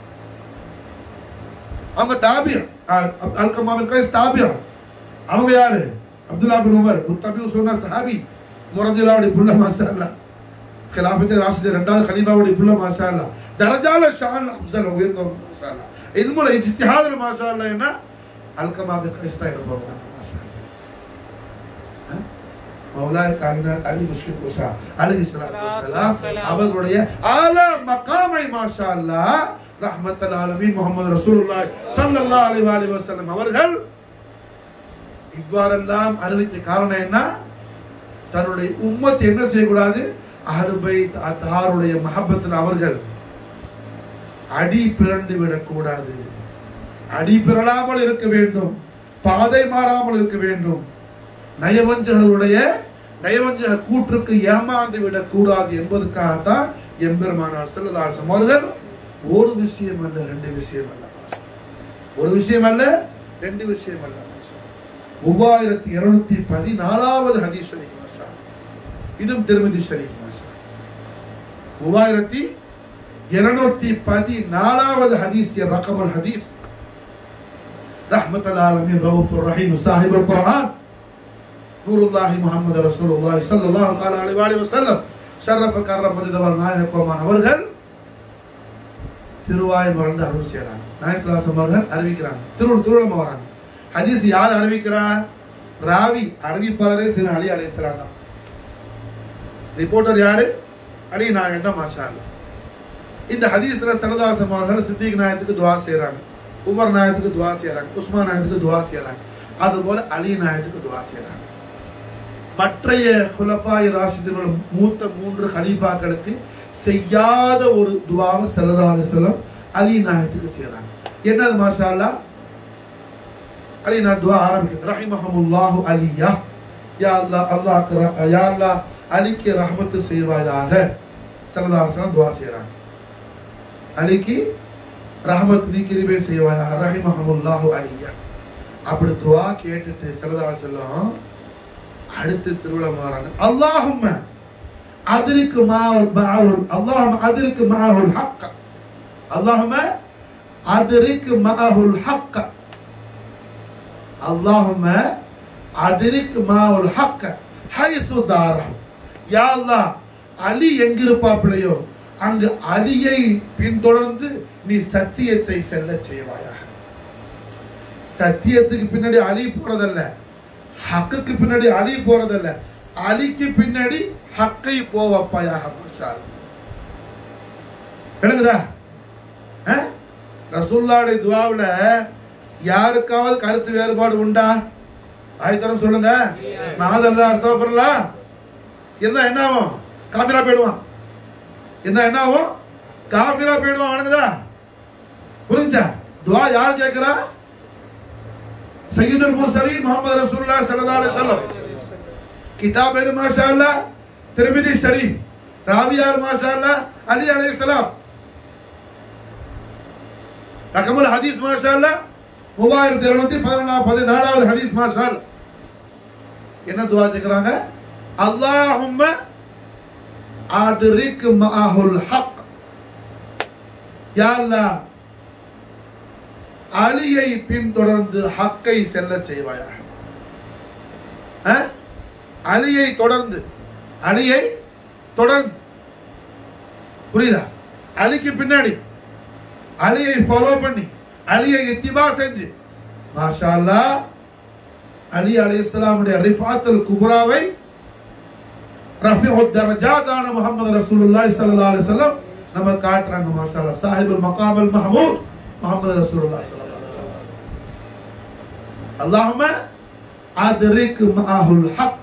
அவங்க தாபியம் அல்கமா பின் கைஸ் தாபியம் அவங்க யாரு அப்துல்லா பின் உமர் முத்தபியூ சொன்ன சஹாபி முரதிலாவுடைய புள்ள மாஷா அல்லாஹ் கிலாஃபத்து ராஷித் ரெண்டாவது கலீஃபாவுடைய புள்ள மாஷா அல்லாஹ் தரஜால ஷான் அப்சல் உயர்ந்தவங்க மாஷா அல்லாஹ் இல்முல இஜ்திஹாதுல மாஷா அல்லாஹ் என்ன அல்கமா பின் கைஸ் தான் எடுப்பாங்க மாஷா அல்லாஹ் மௌலாய் காயினாத் அலி முஸ்லிம் குசா அலைஹி ஸலாத்து வஸலாம் அவர்களுடைய ஆல மகாமை மாஷா அல்லாஹ் ரஹ்மத்துல் ஆலமீன் முஹம்மது ரசூலுல்லாஹ் ஸல்லல்லாஹு அலைஹி வஸல்லம் வஸல்லம் அவர்கள் இவ்வாறெல்லாம் அறிவிக்க காரணம் என்ன தன்னுடைய உம்மத் என்ன செய்யக்கூடாது அஹ்லுபை அத்தாருடைய மஹப்பத்தில் அவர்கள் அடி பிறண்டு விடக்கூடாது அடி பிறழாமல் இருக்க வேண்டும் பாதை மாறாமல் இருக்க வேண்டும் நயவஞ்சகர்களுடைய நயவஞ்சக கூற்றுக்கு ஏமாந்து விடக்கூடாது என்பதற்காகத்தான் எம்பெருமானார் செல்லலாசம் அவர்கள் ஒரு விஷயம் அல்ல ரெண்டு விஷயம் அல்ல ஒரு விஷயம் அல்ல ரெண்டு விஷயம் அல்ல மூவாயிரத்தி இருநூத்தி பதினாலாவது ஹதீஸ் ஷரீஃப் மாஷா. இதுவும் திருமதி ஷரீஃப் மாஷா. மூவாயிரத்தி இருநூத்தி பதினாலாவது ஹதீஸ் ய ரகமுல் ஹதீஸ் ரஹ்மத்துல் ஆலமீன் ரவுஃபுர் ரஹீம் சாஹிபுல் குர்ஆன் நூருல்லாஹி முஹம்மது ரசூலுல்லாஹி ஸல்லல்லாஹு தஆலா அலைஹி வஸல்லம் வஸல்லம் ஷரஃப கர்ரம் பதிதவர் நாயகமான் அவர்கள் திருவாய் மறந்து அருள் செய்றாங்க நாயகலாசம் அவர்கள் அறிவிக்கிறாங்க திரு திருவிழமா வராங்க ஹதீஸ் யார் அறிவிக்கிறா ராவி அறிவிப்பாளரே சில அலி அலைஹிஸ்ஸலாம் தான் ரிப்போர்ட்டர் யாரு அலி நாயகம் தான் மாஷா அல்லாஹ். இந்த ஹதீஸ்ல சரதாசம் அவர்கள் சித்திக் நாயத்துக்கு துவா செய்றாங்க உமர் நாயத்துக்கு துவா செய்றாங்க உஸ்மான் நாயத்துக்கு துவா செய்றாங்க அதுபோல அலி நாயத்துக்கு துவா செய்றாங்க மற்றைய குலஃபாய் ராஷிதர்களும் மூத்த மூன்று ஹலீஃபாக்களுக்கு செய்யாத ஒரு துவாவை ஸல்லல்லாஹு அலைஹி வஸல்லம் அலி நாயத்துக்கு செய்றாங்க என்னது மாஷா அல்லாஹ் அலி நான் துவா ஆரம்பிக்கிறேன் ரஹிமஹமுல்லாஹு அலியா யா அல்லாஹ் அல்லாஹ் யா அல்லாஹ் அலிக்கு ரஹமத்து செய்வாயாக ஸல்லல்லாஹு அலைஹி வஸல்லம் துவா செய்றாங்க அலிக்கு ரஹமத் நீ கிருபை செய்வாயாக ரஹிமஹமுல்லாஹு அலியா அப்படி துவா கேட்டுட்டு ஸல்லல்லாஹு அலைஹி வஸல்லம் அடுத்து திருவிழா மாறாங்க அல்லாஹும்ம அதிருக்கு மாவுல் மாவுல் அல்லாஹும்ம அதிருக்கு மாவுல் ஹக்க அல்லாஹும்ம அதிருக்கு மாவுல் ஹக்க அல்லாஹும்ம அதிருக்கு மாவுல் ஹக்க ஹைசு தாரம் யா அல்லாஹ் அலி எங்கிருப்பாப்பிளையோ அங்கு அலியை பின்தொடர்ந்து நீ சத்தியத்தை செல்ல செய்வாயாக சத்தியத்துக்கு பின்னாடி அலி போறதல்ல ஹக்குக்கு பின்னாடி அலி போறதல்ல அலிக்கு பின்னாடி ஹக்கை போவப்பாயாக மாஷால் விளங்குதா அஹ்? ரசூலுல்லாஹ்வுடைய துவாவுல யாருக்காவது கருத்து வேறுபாடு உண்டா ஆயத்தரம் சொல்லுங்க மாதல்லா அஸ்தஃபர்லா இருந்தா என்ன ஆகும் காபிரா போயிடுவான் இருந்தா என்ன ஆகும் காபிரா போயிடுவான் வணங்குதா புரிஞ்சா துவா யார் கேட்கிறா सैयद मुरसलीन मोहम्मद रसूलुल्लाह सल्लल्लाहु अलैहि वसल्लम किताब है माशाअल्लाह तिरमिजी शरीफ रावियार माशाअल्लाह अली अलैहि सलाम ரகமுல் ஹதீஸ் மாஷால்லா மூவாயிரத்தி இருநூத்தி பதினாலாம் பதினாலாவது ஹதீஸ் மாஷால் என்ன துவா கேட்கிறாங்க அல்லாஹும்ம ஆதிரிக் மஅஹுல் ஹக் யா அல்லாஹ் அலியை பின்தொடர்ந்து ஹக்கை செல்ல செய்வாயாக அஹ்? அலியை தொடர்ந்து அலியை தொடர்ந்து புரியுதா அலிக்கு பின்னாடி அலியை ஃபாலோ பண்ணி அலியை இத்திபா செஞ்சு மாஷா அல்லாஹ் அலி அலைஹிஸ்ஸலாமுடைய ரிஃபாத்துல் குப்ராவை ரஃபிஉத் தரஜாதான முஹம்மது ரசூலுல்லாஹி ஸல்லல்லாஹு அலைஹி வஸல்லம் நம்ம காட்டுறாங்க மாஷா அல்லாஹ் சாஹிபுல் மகாமல் மஹமூத் முஹம்மது ரசூலுல்லாஹி ஸல்லல்லாஹு அலைஹி வஸல்லம் اللهم أدرك معه الحق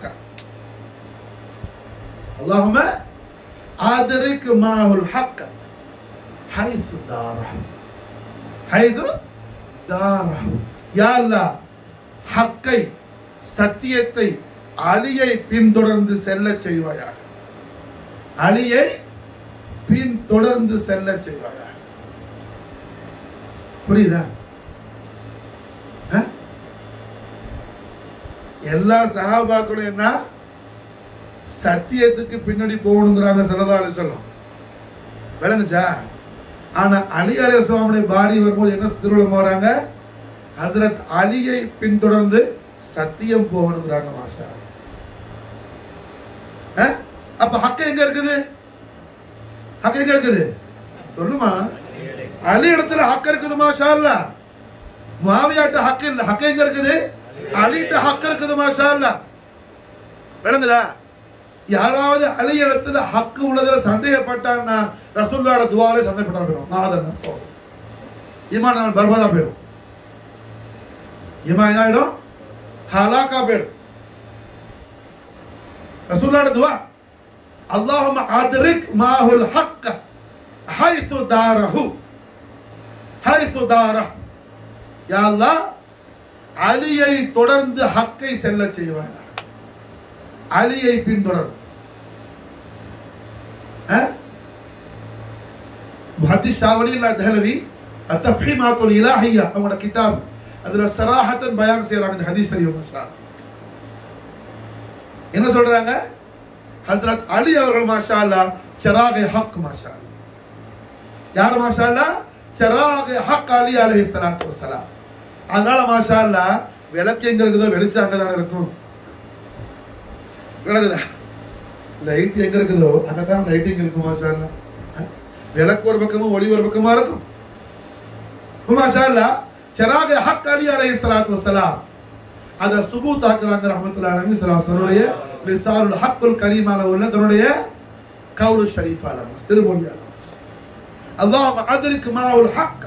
اللهم أدرك معه الحق حيث داره حيث داره يا الله ஹக்கை சத்தியத்தை அலியை பின்தொடர்ந்து செல்ல செய்வாயாக அலியை பின்தொடர்ந்து செல்ல செய்வாயாக புரியுதா அஹ்? எல்லா சகாபாக்களும் என்ன சத்தியத்துக்கு பின்னாடி போகணுங்கிறாங்க சிலதாலே சொல்லும் விளங்குச்சா ஆனா அலி அலி சுவாமியுடைய பாரி வரும்போது என்ன திருவிழம் வராங்க ஹசரத் அலியை பின்தொடர்ந்து சத்தியம் போகணுங்கிறாங்க மாஷா அஹ்? அப்ப ஹக்க எங்க இருக்குது ஹக்க எங்க இருக்குது சொல்லுமா அலி இடத்துல ஹக்க இருக்குது மாஷா அல்லா முவாவியாட்ட ஹக்கு இல்ல ஹக்க எங்க இருக்குது அலிட்ட ஹக்கு இருக்குது மாஷா அல்லா விளங்குதா யாராவது அலி இடத்துல ஹக்கு உள்ளதுல சந்தேகப்பட்டான்னா ரசூல்லாட துவாலே சந்தேகப்பட்டா போயிடும் நாதன் நஸ்தம் ஈமான் நாள் பர்பாதா போயிடும் ஈமான் என்ன ஆயிடும் ஹலாக்கா போயிடும் ரசூல்லாட துவா اللهم أدرك معه الحق حيث داره حيث داره யா அல்லாஹ் அலியை தொடர்ந்து ஹக்கை செல்ல செய்வாய் அலியை பின்தொடர் முஹத்திஸ் ஷாவலில்லா தஹலவி அத்தஃபீமாத்துல் இலாஹியா அவங்களோட கிதாப் அதுல சராஹத்தன் பயான் செய்றாங்க இந்த ஹதீஸ் ஷரீஃப் மஸ்லா என்ன சொல்றாங்க ஹஸ்ரத் அலி அவர்கள் மாஷா அல்லாஹ் சிராகை ஹக் மாஷா அல்லாஹ் யார் மாஷா அல்லாஹ் சிராகை ஹக் அலி அலைஹி ஸலாத்து வஸலாம் அதனால மாஷா அல்லாஹ் விளக்கு எங்க இருக்குதோ வெளிச்சம் அங்கே தானே இருக்கும் விளக்குதா லைட் எங்க இருக்குதோ அங்கே தான் லைட்டிங் இருக்கும் மாஷா அல்லாஹ் அஹ்? விளக்கு ஒரு பக்கமும் ஒளி ஒரு பக்கமா இருக்கும் மாஷா அல்லாஹ் சிராக ஹக் அலி அலைஹி ஸலாத்து வஸலாம் அத சுபூத் ஆக்குறாங்க ரஹ்மத்துல்லாஹி அலைஹி ஸலாத்து தன்னுடைய ரிசாலுல் ஹக்குல் கரீமால உள்ள தன்னுடைய கவுலு ஷரீஃபால திருமொழியால اللهم أدرك معه الحق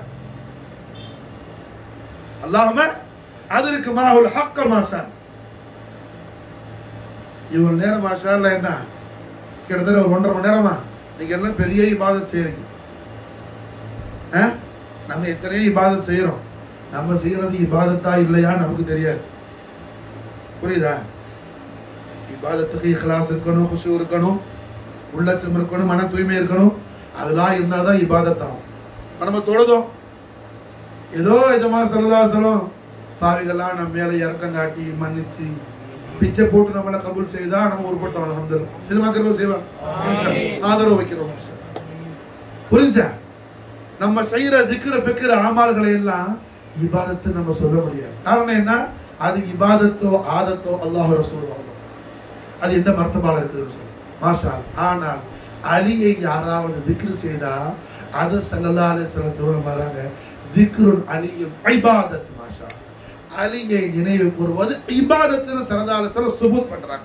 اللهم أدرك معه الحق ما شاء இவ்வளவு நேரம் மாஷால்ல என்ன கிட்டத்தட்ட ஒரு ஒன்றரை மணி நேரமா நீங்க எல்லாம் பெரிய இபாதத் செய்றீங்க ஆ? நம்ம எத்தனையோ இபாதத் செய்யறோம் நம்ம செய்யறது இபாதத்தா இல்லையா நமக்கு தெரியாது புரியுதா இபாதத்துக்கு இஹ்லாஸ் இருக்கணும் குஷு இருக்கணும் உள்ளச்சம் இருக்கணும் மன தூய்மை இருக்கணும் அதெல்லாம் இருந்தாதான் இபாதத் ஆகும் இப்ப நம்ம தொழுதோம் ஏதோ எஜமா சொல்லதாசலம் பாவிகள்லாம் நம்ம மேல இறக்கம் காட்டி மன்னிச்சு பிச்சை போட்டு நம்மளை கபூல் செய்தா நம்ம உருப்பட்டோம் அல்ஹம்துலில்லாஹ் இது மக்கள் செய்வாங்க இன்ஷா அல்லாஹ். ஆதரவு வைக்கிறோம் இன்ஷா அல்லாஹ். புரிஞ்சா நம்ம செய்யற திக்கிற ஃபிக்கிற ஆமால்களை எல்லாம் இபாதத்து நம்ம சொல்ல முடியாது காரணம் என்ன அது இபாதத்தோ ஆதத்தோ அல்லாஹ் ரசூல் அது எந்த மர்த்தபால இருக்குது சொல்லு மாஷா அல்லாஹ். ஆனால் அலியை யாராவது திக்ரு செய்தா அது சல்லல்லாஹு அலைஹி வஸல்லம் தூரம் வராங்க திக்ருன் அலியும் இபாதத் மாஷா அல்லாஹ். அலியை நினைவு கூறுவது இபாதத்துன்னு சல்லல்லாஹு அலைஹி வஸல்லம் சுபூத் பண்றாங்க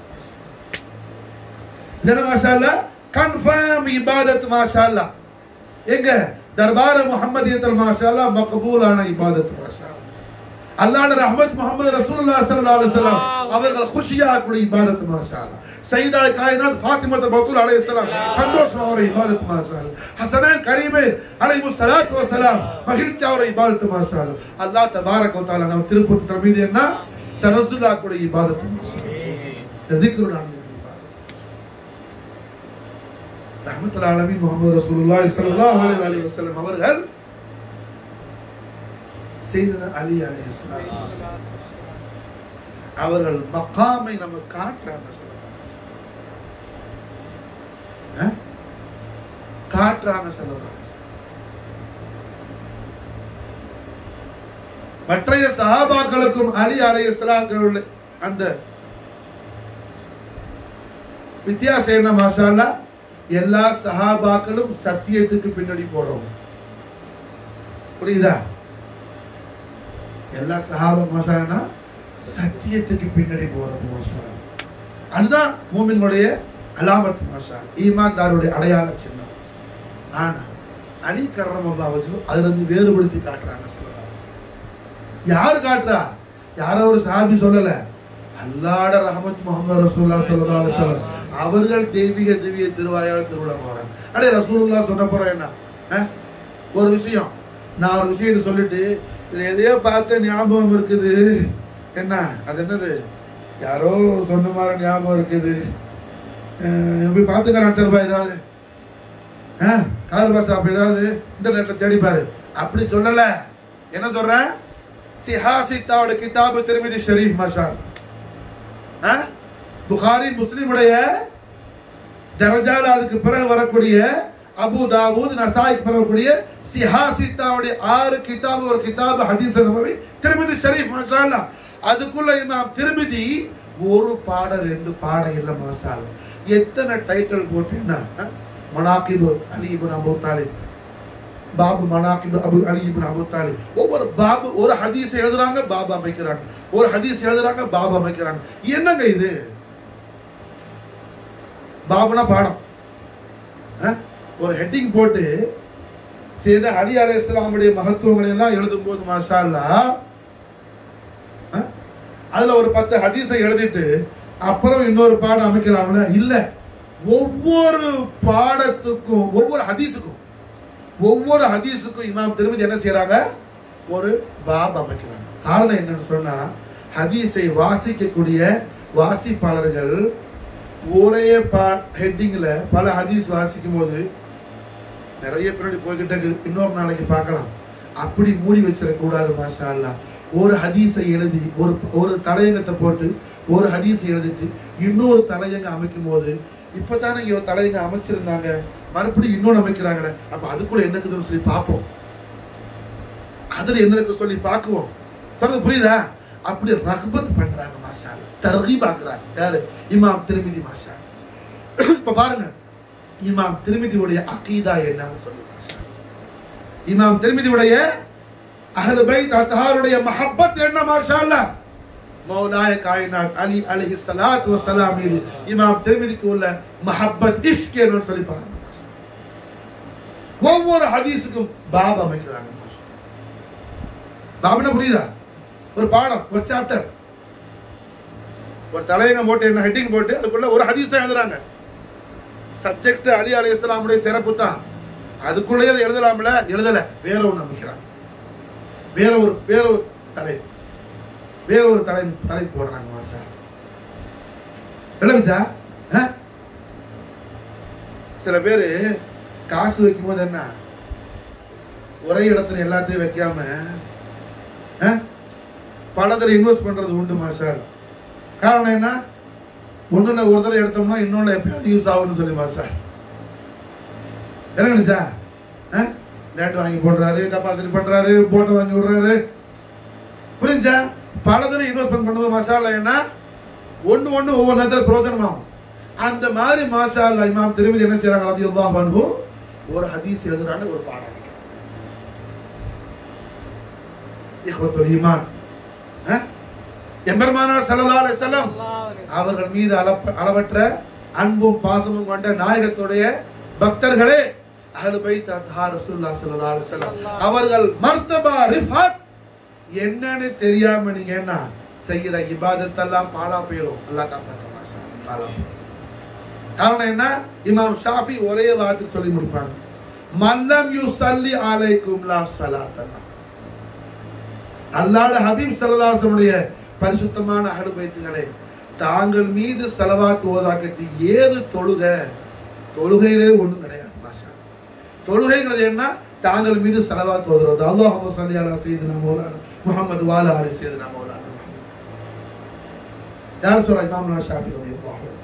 என்ன மாஷா அல்லாஹ் கன்ஃபார்ம் இபாதத் மாஷா அல்லாஹ் எங்க தர்பார முஹம்மதியத்தில் மாஷா அல்லாஹ் மக்பூலான இபாதத் மாஷா அல்லாஹ். அல்லாஹ்வுடைய ரஹ்மத் முஹம்மது ரசூலுல்லாஹ் ஸல்லல்லாஹு அலைஹி வஸல்லம் அவர்கள் குஷியா கூடிய இபாதத் மாஷா அல்லாஹ் சையதா காயினாத் ஃபாத்திமா பத்தூல் அலைஹிஸ்ஸலாம் சந்தோஷமா அவரை இபாதத் மாஷா அல்லாஹ் ஹசனன் கரீமே அலைஹி ஸலாத்து வஸலாம் மகிழ்ச்சி அவரை இபாதத் மாஷா அல்லாஹ் அல்லாஹ் தபாரக வ தஆலா நம்ம திருப்பூர் தமீது என்ன தனசுல்லா கூடிய இபாதத் மாஷா அல்லாஹ் திக்ருனான இபாதத் ரஹமத்துல் ஆலமீன் முகமது ரசூலுல்லாஹி ஸல்லல்லாஹு அலைஹி வஸல்லம் அவர்கள் செய்தன அலி அலைஹிஸ்ஸலாம் அவர்கள் மக்காமை நம்ம காட்டுறாங்க சொல்லலாம் காட்டுறாங்க சொல்லலாம் மற்றைய சஹாபாக்களுக்கும் அலி அலைஹிஸ்ஸலாம்களுடைய அந்த வித்தியாசம் என்ன மாஷா அல்லாஹ்? எல்லா சஹாபாக்களும் சத்தியத்துக்கு பின்னாடி போறோம் புரியுதா எல்லா சஹாபா மோசானா சத்தியத்துக்கு பின்னாடி போறது மோசா அதுதான் மூமின்களுடைய அலாமத் மோசா ஈமான்தாருடைய அடையாள சின்னம் ஆனா அலி கர்ரமல்லாவது அதுல இருந்து வேறுபடுத்தி காட்டுறாங்க சொல்லலாம் யாரு காட்டுறா யாரோ ஒரு சாபி சொல்லல அல்லாட ரஹமத் முகமது ரசூல்லா ஸல்லல்லாஹு அலைஹி வஸல்லம் அவர்கள் தெய்வீக திவ்ய திருவாயால் திருவிழா போறாங்க அடே ரசூலுல்லா சொன்ன போற என்ன அஹ்? ஒரு விஷயம் நான் ஒரு விஷயத்தை சொல்லிட்டு இது எதையோ பார்த்த ஞாபகம் இருக்குது என்ன அது என்னது யாரோ சொன்ன மாதிரி ஞாபகம் இருக்குது அஹ் போய் பார்த்துக்கிறான் சார்பா ஏதாவது ஆ கார் பாஸ் அப்ப ஏதாவது இன்டர்நெட்ல தேடி பாரு அப்படி சொல்லல என்ன சொல்றேன் சிஹாசித்தாவோட கிதாபு திருமதி ஷரீஃப் மாஷா ஆ? புகாரி முஸ்லிமுடைய தரஜால அதுக்கு பிறகு வரக்கூடிய அபு தாவூத் நசாய்க்கு பிறகு வரக்கூடிய சிஹாசித்தாவுடைய ஆறு கிதாபு ஒரு கிதாபு ஹதீஸ் நபவி திருமதி ஷரீஃப் மாஷா அல்லாஹ். அதுக்குள்ள இமாம் திருமதி ஒரு பாடம் ரெண்டு பாடம் இல்ல மாஷா அல்லாஹ். எத்தனை டைட்டில் போட்டேன்னா ஆ? மனாக்கிபு அலி இப்னு அபூ தாலிப் பாபு மனாக்கிபு அபு அலி இப்னு அபூ தாலிப் ஒவ்வொரு பாபு ஒரு ஹதீஸ் எழுதுறாங்க பாபு அமைக்கிறாங்க ஒரு ஹதீஸ் எழுதுறாங்க பாபு அமைக்கிறாங்க என்னங்க இது பாபுனா பாடம் ஆ? ஒரு ஹெட்டிங் போட்டு செய்த அலி அலை இஸ்லாமுடைய மகத்துவங்களை எல்லாம் எழுதும் போது மாஷா அல்லாஹ், ஆ? அதுல ஒரு பத்து ஹதீஸை எழுதிட்டு அப்புறம் இன்னொரு பாடம் அமைக்கலாம்ல இல்ல ஒவ்வொரு பாடத்துக்கும் ஒவ்வொரு ஹதீஸுக்கும் ஒவ்வொரு ஹதீஸுக்கும் இமாம் திருமதி என்ன செய்றாங்க ஒரு பாப் அமைக்கிறாங்க காரணம் என்னன்னு சொன்னா ஹதீஸை வாசிக்கக்கூடிய வாசிப்பாளர்கள் ஒரே பா ஹெட்டிங்ல பல ஹதீஸ் வாசிக்கும் போது நிறைய பின்னாடி போய்கிட்டே இருக்குது இன்னொரு நாளைக்கு பார்க்கலாம் அப்படி மூடி வச்சிடக்கூடாது மாஷா அல்லாஹ் ஒரு ஹதீஸை எழுதி ஒரு ஒரு தலையங்கத்தை போட்டு ஒரு ஹதீஸை எழுதிட்டு இன்னொரு தலையங்க அமைக்கும் போது இப்பதானே இங்க ஒரு தலையங்க அமைச்சிருந்தாங்க மறுபடியும் இன்னொன்று அமைக்கிறாங்க அப்ப அதுக்குள்ள என்ன இருக்குதுன்னு சொல்லி பார்ப்போம் அதுல என்ன இருக்கு சொல்லி பார்க்குவோம் சொல்றது புரியுதா அப்படி ரஹ்பத் பண்றாங்க மாஷா அல்லாஹ். தர்கீப் ஆக்குறாங்க யாரு இமாம் திருமிதி மாஷா அல்லாஹ். இப்ப பாருங்க இமாம் திருமிதியுடைய அகீதா என்னன்னு சொல்லி மாஷா அல்லாஹ். இமாம் திருமிதியுடைய அஹ்லு பைத் அத்ஹாருடைய மஹப்பத் என்ன மாஷா அல்லாஹ் மௌலாய காயினாத் அலி அலைஹி ஸலாத்து வஸலாம் மீது இமாம் திருமிதிக்கு உள்ள மஹப்பத் இஷ்க் என்னன்னு சொல்லி பாருங்க மாஷா அல்லாஹ். ஒவ்வொரு ஹதீஸுக்கும் பாப் அமைக்கிறாங்க மாஷா அல்லாஹ். பாப்னா புரியுதா ஒரு பாடம் ஒரு சாப்டர் ஒரு தலையங்கம் போட்டு என்ன ஹெட்டிங் போட்டு அதுக்குள்ள ஒரு ஹதீஸ் தான் எழுதுறாங்க சப்ஜெக்ட் அலி அலி இஸ்லாமுடைய சிறப்பு தான் அதுக்குள்ளேயே அதை எழுதலாம்ல எழுதல வேற ஒன்று அமைக்கிறாங்க வேற ஒரு வேற ஒரு தலை வேற ஒரு தலை தலை போடுறாங்க மாசா விளங்குச்சா ஆ? சில பேர் காசு வைக்கும் போது என்ன ஒரே இடத்துல எல்லாத்தையும் வைக்காம ஆ? பணத்தில் இன்வெஸ்ட் பண்றது உண்டு மாஸ்டர் காரணம் என்ன ஒண்ணுல ஒரு தடவை எடுத்தோம்னா இன்னொன்னு எப்பயாவது யூஸ் ஆகும்னு சொல்லி மாஸ்டர் என்ன நினைச்சா நேட் வாங்கி போடுறாரு டெபாசிட் பண்றாரு போட்டோ வாங்கி விடுறாரு புரிஞ்சா பல தடவை இன்வெஸ்ட்மெண்ட் பண்ணும்போது மசாலா என்ன ஒண்ணு ஒண்ணு ஒவ்வொரு நேரத்தில் பிரயோஜனமாகும் அந்த மாதிரி மாஷா அல்லா இமாம் திருமதி என்ன செய்யறாங்க ரலியல்லாஹு அன்ஹு ஒரு ஹதீஸ் எழுதுறாங்க ஒரு பாடம் இஹ்வத்துல் ஈமான் ஆ? எம்பெருமானார் ஸல்லல்லாஹு அலைஹி வஸல்லம் அவர்கள் மீது அளப்ப- அளவற்ற அன்பும் பாசமும் கொண்ட நாயகத்துடைய பக்தர்களே அஹ்லு பைத் அத்ஹா ரசூலுல்லாஹி ஸல்லல்லாஹு அலைஹி வஸல்லம் அவர்கள் மர்தபா ரிஃபத் என்னன்னு தெரியாம நீங்க என்ன செய்யற இபாதத் எல்லாம் பாலா போயிடும் அல்லாஹ் காப்பாற்ற மாஷா அல்லாஹ். பாலா போயிடும். காரணம் என்ன இமாம் ஷாஃபி ஒரே வார்த்தை சொல்லி முடிப்பாங்க மல்லம் யூ சல்லி அலைக்கும் லா ஸலாத்தனா அல்லாஹ்வுடைய ஹபீப் ஸல்லல்லாஹு பரிசுத்தமான அஹ்லு பைத்துகளே தாங்கள் மீது செலவாத்து ஓதாக்கட்டி ஏது தொழுக தொழுகையிலே ஒண்ணும் கிடையாது மாஷா தொழுகைங்கிறது என்ன தாங்கள் மீது செலவாத்து ஓதுறது அல்லாஹ் சல்லி அலா சையதுனா மௌலானா முஹம்மது வாலா அலி சையதுனா மௌலானா யார் சொல்றா இமாம் ஷாஃபி ரலியல்லாஹு அன்ஹு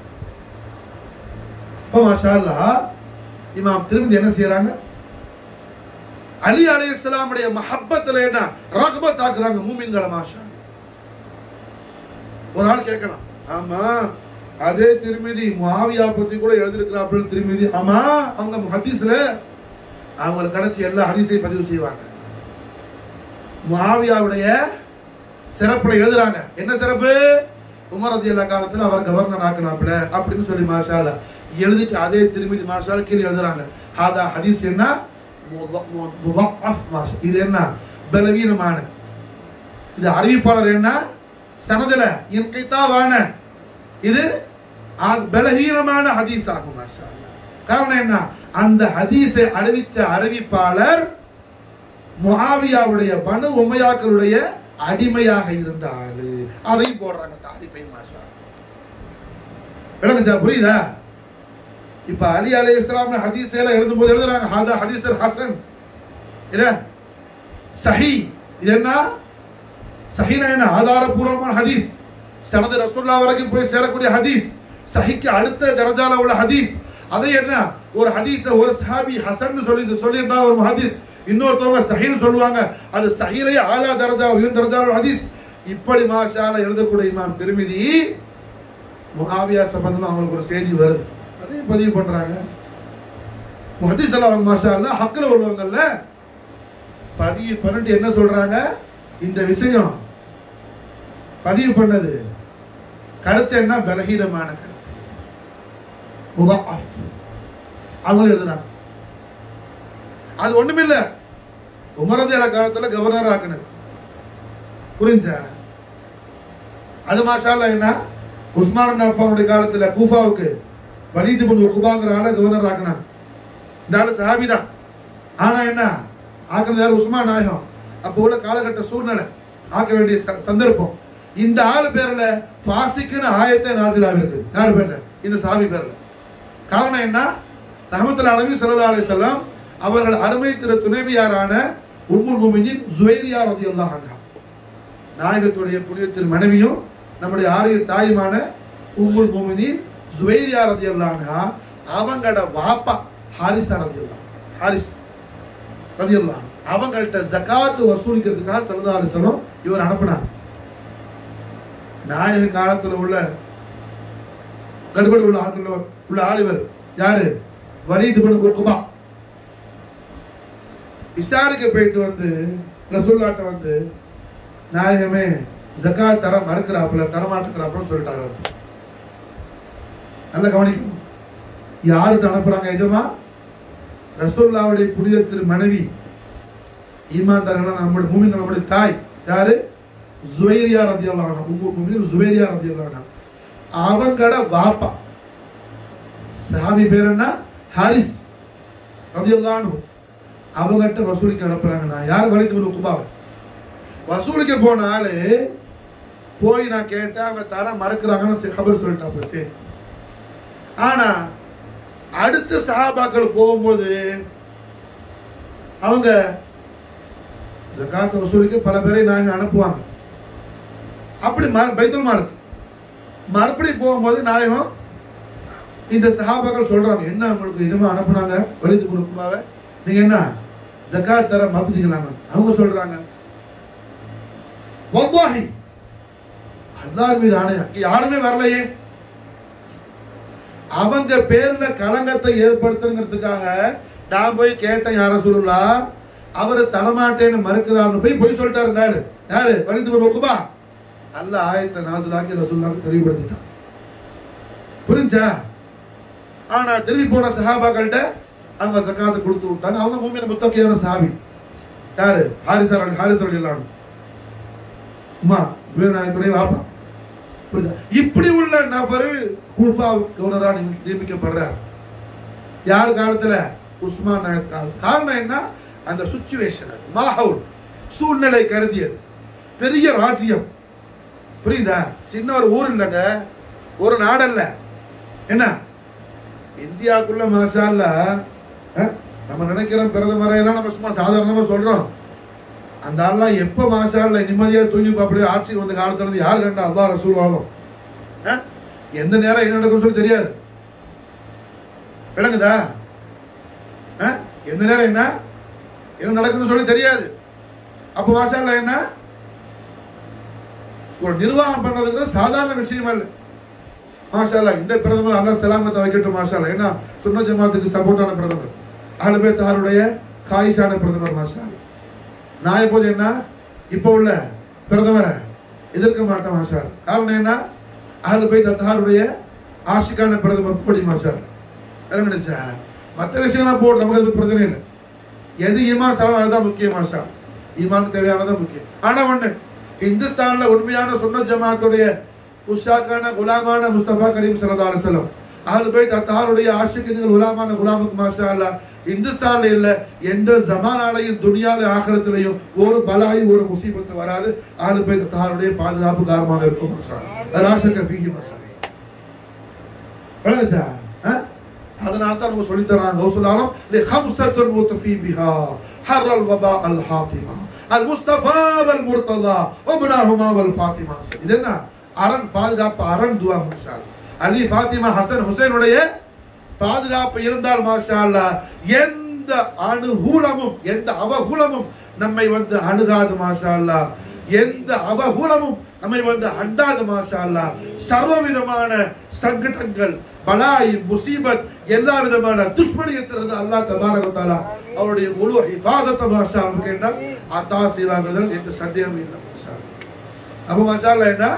இப்போ மாஷா அல்லாஹ் இமாம் திருமதி என்ன செய்யறாங்க அலி அலைஹிஸ்ஸலாமுடைய மஹப்பத்துல என்ன ரஹ்பத் ஆக்குறாங்க மூமின்களை மாஷா ஒரு ஆள் கேட்கலாம் ஆமா அதே திருமதி முஆவியா பத்தி கூட எழுதிருக்கிறாப்புல திருமதி ஆமா அவங்க ஹதீஸ்ல அவங்களுக்கு கிடைச்ச எல்லா ஹதீஸையும் பதிவு செய்வாங்க முஆவியாவுடைய சிறப்புல எழுதுறாங்க என்ன சிறப்பு உமர் ரதியல்லா காலத்துல அவர் கவர்னர் ஆக்கினாப்புல அப்படின்னு சொல்லி மாஷால எழுதிட்டு அதே திருமதி மாஷால கீழே எழுதுறாங்க ஹாதா ஹதீஸ் என்ன முத- மு- முதஅஃப் மாஷா. இது என்ன பலவீனமான இது அறிவிப்பாளர் என்ன சனதுல இன்கைத்தாவான இது அது பலகீனமான ஹதீஸ் ஆகும் மாஷா அல்லாஹ். காரணம் என்ன அந்த ஹதீஸை அறிவிச்ச அறிவிப்பாளர் முஆவியாவுடைய பனு உமையாக்களுடைய அடிமையாக இருந்த ஆளு அதையும் போடுறாங்க தாரிஃபை மாஷா விளங்குச்சா புரியுதா இப்ப அலி அலை இஸ்லாம் ஹதீஸ் எல்லாம் எழுதும் போது எழுதுறாங்க ஹாதா ஹதீஸ் ஹசன் இல்ல சஹி இது என்ன சஹீனா என்ன ஆதாரபூர்வமான ஹதீஸ் சனது ரசூல்லா வரைக்கும் போய் சேரக்கூடிய ஹதீஸ் சஹிக்கு அடுத்த தரஜால உள்ள ஹதீஸ் அதை என்ன ஒரு ஹதீஸ ஒரு சஹாபி ஹசன் சொல்லி சொல்லியிருந்தாங்க ஒரு ஹதீஸ் இன்னொருத்தவங்க சஹீன்னு சொல்லுவாங்க அது சஹீலையே ஆலா தரஜா உயர் தரஜா உள்ள ஹதீஸ் இப்படி மாஷால எழுதக்கூடிய இமாம் திருமிதி முகாவியா சம்பந்தமா அவங்களுக்கு ஒரு செய்தி வருது அதையும் பதிவு பண்றாங்க முஹதீஸ் எல்லாம் அவங்க மாஷா அல்ல ஹக்கில் உள்ளவங்கல்ல பதிவு பண்ணிட்டு என்ன சொல்றாங்க இந்த விஷயம் பதிவு பண்ணது கருத்து என்ன பலகீனமான கருத்து முதஅஃப். அவங்களும் எழுதுறாங்க அது ஒண்ணுமில்ல உமரதியால காலத்துல கவர்னர் ஆக்குனது புரிஞ்சா அது மாஷால என்ன உஸ்மான் அஃபானுடைய காலத்துல கூஃபாவுக்கு வலீது பண்ணு குபாங்கிற ஆளை கவர்னர் ஆக்குனாங்க இந்த ஆளு சஹாபி தான் ஆனா என்ன ஆக்குனது யார் உஸ்மான் நாயகம் அப்போ உள்ள காலகட்ட சூழ்நிலை ஆக்க வேண்டிய ச- சந்தர்ப்பம் இந்த ஆளு பேர்ல ஃபாசிக்குன்னு ஆயத்தை நாசிலாக இருக்கு யார் பேர்ல இந்த சாமி பேர்ல காரணம் என்ன ரஹமத்துல் அலமி சல்லா அலி செல்லம் அவர்கள் அருமை திரு துணைவியாரான உம்முல் முமினின் ஜுவைரியா ரதியல்லாஹு அன்ஹா நாயகத்துடைய புனித திரு மனைவியும் நம்முடைய ஆரிய தாயுமான உம்முல் முமினின் ஜுவைரியா ரதியல்லாஹு அன்ஹா அவங்களோட வாப்பா ஹாரிஸா ரதியல்லாஹு ஹாரிஸ் ரதியல்லாஹு அவங்கள்ட்ட ஜகாத்து வசூலிக்கிறதுக்காக சல்லா அலி செல்லம் இவர் அனுப்புனாங்க நாயக காலத்துல உள்ள கடுபடி உள்ள ஆட்கள் உள்ள ஆளிவர் யாரு வலீது பின் குபா விசாரிக்க போயிட்டு வந்து ரசூல்லாட்ட வந்து நாயகமே ஜகாத் தர மறுக்கிறாப்புல தரமாட்டுக்கிறாப்புல சொல்லிட்டாரு அவர். நல்லா கவனிக்கணும் யாருட்டு அனுப்புறாங்க எஜமா ரசூல்லாவுடைய புனித திரு மனைவி ஈமான்தார்கள் நம்முடைய மூமின் நம்முடைய தாய் யாரு ஜுவைரியா ரதியல்லாஹு அன்ஹா உம்மு மூமின் ஜுவைரியா ரதியல்லாஹு அன்ஹா அவங்கட வாப்பா சாமி பேர் என்ன ஹாரிஸ் ரதியல்லானு அவங்ககிட்ட வசூலிக்க அனுப்புறாங்க நான் யார் வலித்து உக்குபாவை வசூலிக்க போன ஆளு போய் நான் கேட்டேன் அவங்க தர மறக்கிறாங்கன்னு சரி, கபர் சொல்லிட்டாப்ப சரி ஆனா அடுத்த சஹாபாக்கள் போகும்போது அவங்க ஜகாத்தை வசூலிக்க பல பேரை நாங்க அனுப்புவாங்க அப்படி ம- பைத்துல் மாலுக்கு மறுபடியும் போகும்போது நாயகம் இந்த சஹாபாக்கள் சொல்றாங்க என்ன உங்களுக்கு இனிமே அனுப்புனாங்க வலிது கொடுக்குமாவ நீங்க என்ன ஜகாத் தர மாத்திட்டீங்களாங்க அவங்க சொல்றாங்க வல்லாஹி அல்லாஹ் மீது ஆணையா இங்க யாருமே வரலையே அவங்க பேர்ல களங்கத்தை ஏற்படுத்துங்கிறதுக்காக நான் போய் கேட்டேன் யார சொல்லலாம் அவரு தரமாட்டேன்னு மறுக்கிறாருன்னு போய் போய் சொல்லிட்டாரு இந்த ஆளு யாரு வலிந்து போக்குமா அல்ல ஆயத்தை நாசலாக்கி ரசூல்லாக்கு தெளிவுபடுத்திட்டான் புரிஞ்சா ஆனா திரும்பி போன சஹாபாக்கள்கிட்ட அவங்க சக்காத்தை கொடுத்து விட்டாங்க அவங்க மூமியின முத்தகையான சாபி யாரு ஹாரிசர் ஹாரிசர் இல்லாம அம்மா நாயக்குடைய வாப்பா புரியுதா இப்படி உள்ள நபர் கூஃபா கவர்னரா நியமி- நியமிக்கப்படுறார் யார் காலத்துல உஸ்மான் நாயக் காலம் காரணம் என்ன அந்த சுச்சுவேஷன் மாஹவுல் சூழ்நிலை கருதியது பெரிய ராஜ்யம் புரியுதா சின்ன ஒரு ஊர் இல்லைங்க ஒரு நாடல்ல என்ன இந்தியாவுக்குள்ள மாசால நம்ம நினைக்கிறோம் பிரதமரை எல்லாம் நம்ம சும்மா சாதாரணமா சொல்றோம் அந்த ஆள்லாம் எப்ப மாசால நிம்மதியா தூங்கி அப்படி ஆட்சிக்கு வந்த காலத்துல இருந்து யார் கண்டா அல்லா ரசூல் வாழும் எந்த நேரம் என்ன நடக்கும்னு சொல்லி தெரியாது விளங்குதா அஹ்? எந்த நேரம் என்ன என்ன நடக்கும்னு சொல்லி தெரியாது அப்ப மாசால என்ன ஒரு நிர்வாகம் பண்றதுக்கு சாதாரண விஷயம் அல்ல மாஷால்லா இந்த பிரதமர் அல்லா சலாமத்தை வைக்கட்டும் மாஷால்லா ஏன்னா சுன்ன ஜமாத்துக்கு சப்போர்ட்டான பிரதமர் அஹ்லுபே தஹாருடைய காயிஷான பிரதமர் மாஷா நான் எப்போது என்ன இப்போ உள்ள பிரதமரை எதிர்க்க மாட்டேன் மாஷா காரணம் என்ன அஹ்லுபே தஹாருடைய ஆஷிக்கான பிரதமர் போடி மாஷா இறங்கிடுச்சா மற்ற விஷயம்லாம் போடு நமக்கு அது பிரச்சனை இல்லை எது ஈமான் சலம் அதுதான் முக்கியம் மாஷா ஈமானுக்கு தேவையானதான் முக்கியம் ஆனா ஒண்ணு இந்துஸ்தான்ல உண்மையான சுன்ன ஜமாத்துடைய உஷாக்கான குலாமான முஸ்தபா கரீம் ஸல்லல்லாஹு அலைஹி வஸல்லம் அஹ்லுல் பைத் அத்தாருடைய ஆஷிக்குகள் குலாமான குலாமுக்கு மாஷா அல்லாஹ் இந்துஸ்தான்ல இல்ல எந்த ஜமானாலையும் துனியால ஆகிரத்திலையும் ஒரு பலாய் ஒரு முசீபத்து வராது அஹ்லுல் பைத் அத்தாருடைய பாதுகாப்பு காரணமாக இருக்கும் மாஷா அல்லாஹ் ராஷக ஃபீஹி மாஷா விளங்குச்சா அதனால தான் அவங்க சொல்லி தராங்க ரசூலுல்லாஹ் லி ஹம்சத்துன் முத்தஃபி பிஹா ஹர் அல் வபா அல் ஹாத்திமா அல் முஸ்தபா வல் முர்ததா வபனாஹுமா வல் ஃபாத்திமா இது என்ன அரண் பாதுகாப்பு அரண் துவா மாஷா அல்லாஹ். அலி ஃபாத்திமா ஹசன் ஹுசைனுடைய பாதுகாப்பு இருந்தால் மாஷா அல்லாஹ் எந்த அணுகூலமும் எந்த அவகூலமும் நம்மை வந்து அணுகாது மாஷா அல்லாஹ் எந்த அவகூலமும் நம்மை வந்து அண்டாது மாஷா அல்லாஹ் சர்வ விதமான சங்கடங்கள் பலாய் முசீபத் எல்லா விதமான துஷ்மணியத்திலிருந்து அல்லாஹ் தபாரக தஆலா அவருடைய முழு ஹிஃபாசத்தை மாஷா அல்லாஹ் நமக்கு என்ன அத்தா செய்வாங்கிறதுல எந்த சந்தேகமும் இல்லை மாஷா அல்லாஹ். அப்ப மாஷா அல்லாஹ் என்ன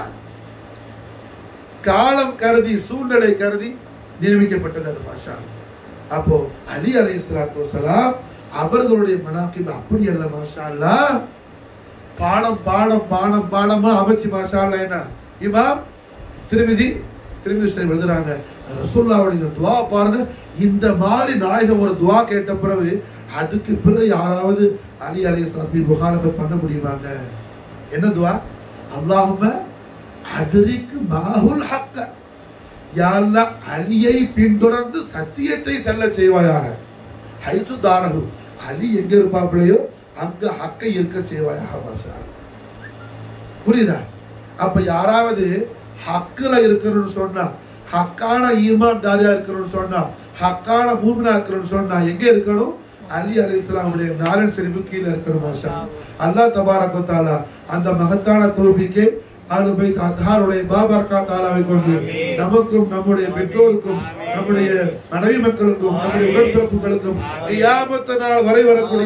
காலம் கருதி சூழ்நிலை கருதி நியமிக்கப்பட்டது அது மாஷா அல்லாஹ். அப்போ அலி அலை வஸலாம் அவர்களுடைய மனாக்கிப் அப்படி அல்ல மாஷா அல்லாஹ் பாடம் பாடம் பாடம் பாடமா அமைச்சு மாஷா அல்லாஹ் என்ன இமாம் திருமிதி திருமிதி ஸ்ரீ எழுதுறாங்க ரசூல்லாவுடைய துவா பாருங்க இந்த மாதிரி நாயகம் ஒரு துவா கேட்ட பிறகு அதுக்கு பிறகு யாராவது அலி அலி சலாமி முகாலஃபத் பண்ண முடியுமாங்க என்ன துவா அல்லாஹும அதிரிக்கு மாஹுல் ஹக்க யா அல்லாஹ் அலியை பின்தொடர்ந்து சத்தியத்தை செல்ல செய்வாயாக ஹைசு தாரகு அலி எங்க இருப்பாப்பிளையோ அங்க ஹக்கை இருக்க செய்வாயாக மாஷா அல்லாஹ். புரியுதா அப்ப யாராவது ஹக்குல இருக்கணும்னு சொன்னா ஹக்கான ஈமான் தாரியா இருக்கணும்னு சொன்னா ஹக்கான மூமினா இருக்கணும்னு சொன்னா எங்க இருக்கணும் அலி அலி இஸ்லாமுடைய நாராயண் ஷெரீஃபு கீழே இருக்கணும் மாஷா அல்லாஹ் தபாரக் வ தஆலா அந்த மகத்தான தௌஃபீக்கை அருமை அத்தாருடைய பாபர்கா தாலாவை கொண்டு நமக்கும் நம்முடைய பெற்றோருக்கும் நம்முடைய மனைவி மக்களுக்கும் நம்முடைய உடன்பிறப்புகளுக்கும் கியாமத்து நாள் வரை வரக்கூடிய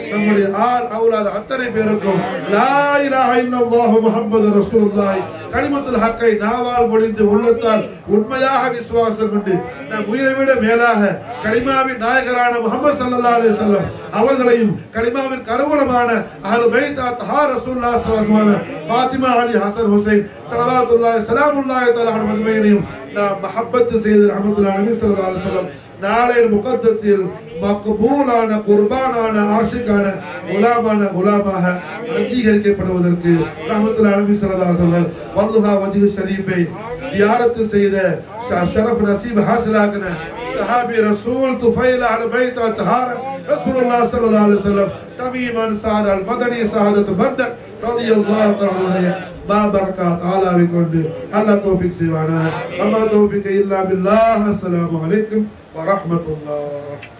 நம்முடைய ஆள் அவுலாத அத்தனை பேருக்கும் லா இலாஹ இல்லல்லாஹு முஹம்மது ரசூலுல்லாஹி கலிமத்துல் ஹக்கை நாவால் மொழிந்து உள்ளத்தால் உண்மையாக விசுவாசம் கொண்டு நம் உயிரை விட மேலாக கலிமாவின் நாயகரான முகமது ஸல்லல்லாஹு அலைஹி வஸல்லம் அவர்களையும் கலிமாவின் கருவூலமான அஹ்லு பைத் தஹா ரசூலுல்லாஹி ஸல்லல்லாஹு அலைஹி வஸல்லம் ஃபாத்திமா அலி ஹசன் ஹுசைன் ஸலவாத்துல்லாஹி ஸலாமுல்லாஹி தஆலா அலைஹி அஜ்மஈனையும் நாம் மஹப்பத் செய்து ரஹ்மத்துல்லாஹி நபி ஸல்லல்லாஹு அலைஹி வஸல்லம் நாளை முகத்தஸில் மக்பூலான குர்பானான ஆஷிகான குலாமான குலாமாக அங்கீகரிக்கப்படுவதற்கு ரஹ்மத்துல்லாஹி நபி ஸல்லல்லாஹு அலைஹி வஸல்லம் வல்லுஹா வஜ்ஹு ஷரீஃபை ஜியாரத் செய்த ஷரஃப் நசீப் ஹாசிலாக்கின சஹாபி ரசூல் துஃபைல் அல் பைத் தஹார ரசூலுல்லாஹ் ஸல்லல்லாஹு அலைஹி வஸல்லம் தமீமன் சார் அல் மதனி சாதத் பந்தர் ரலியல்லாஹு தஆலா ما بركة تعالى بكل الله توفيق سيوانا وما توفيق إلا بالله السلام عليكم ورحمة الله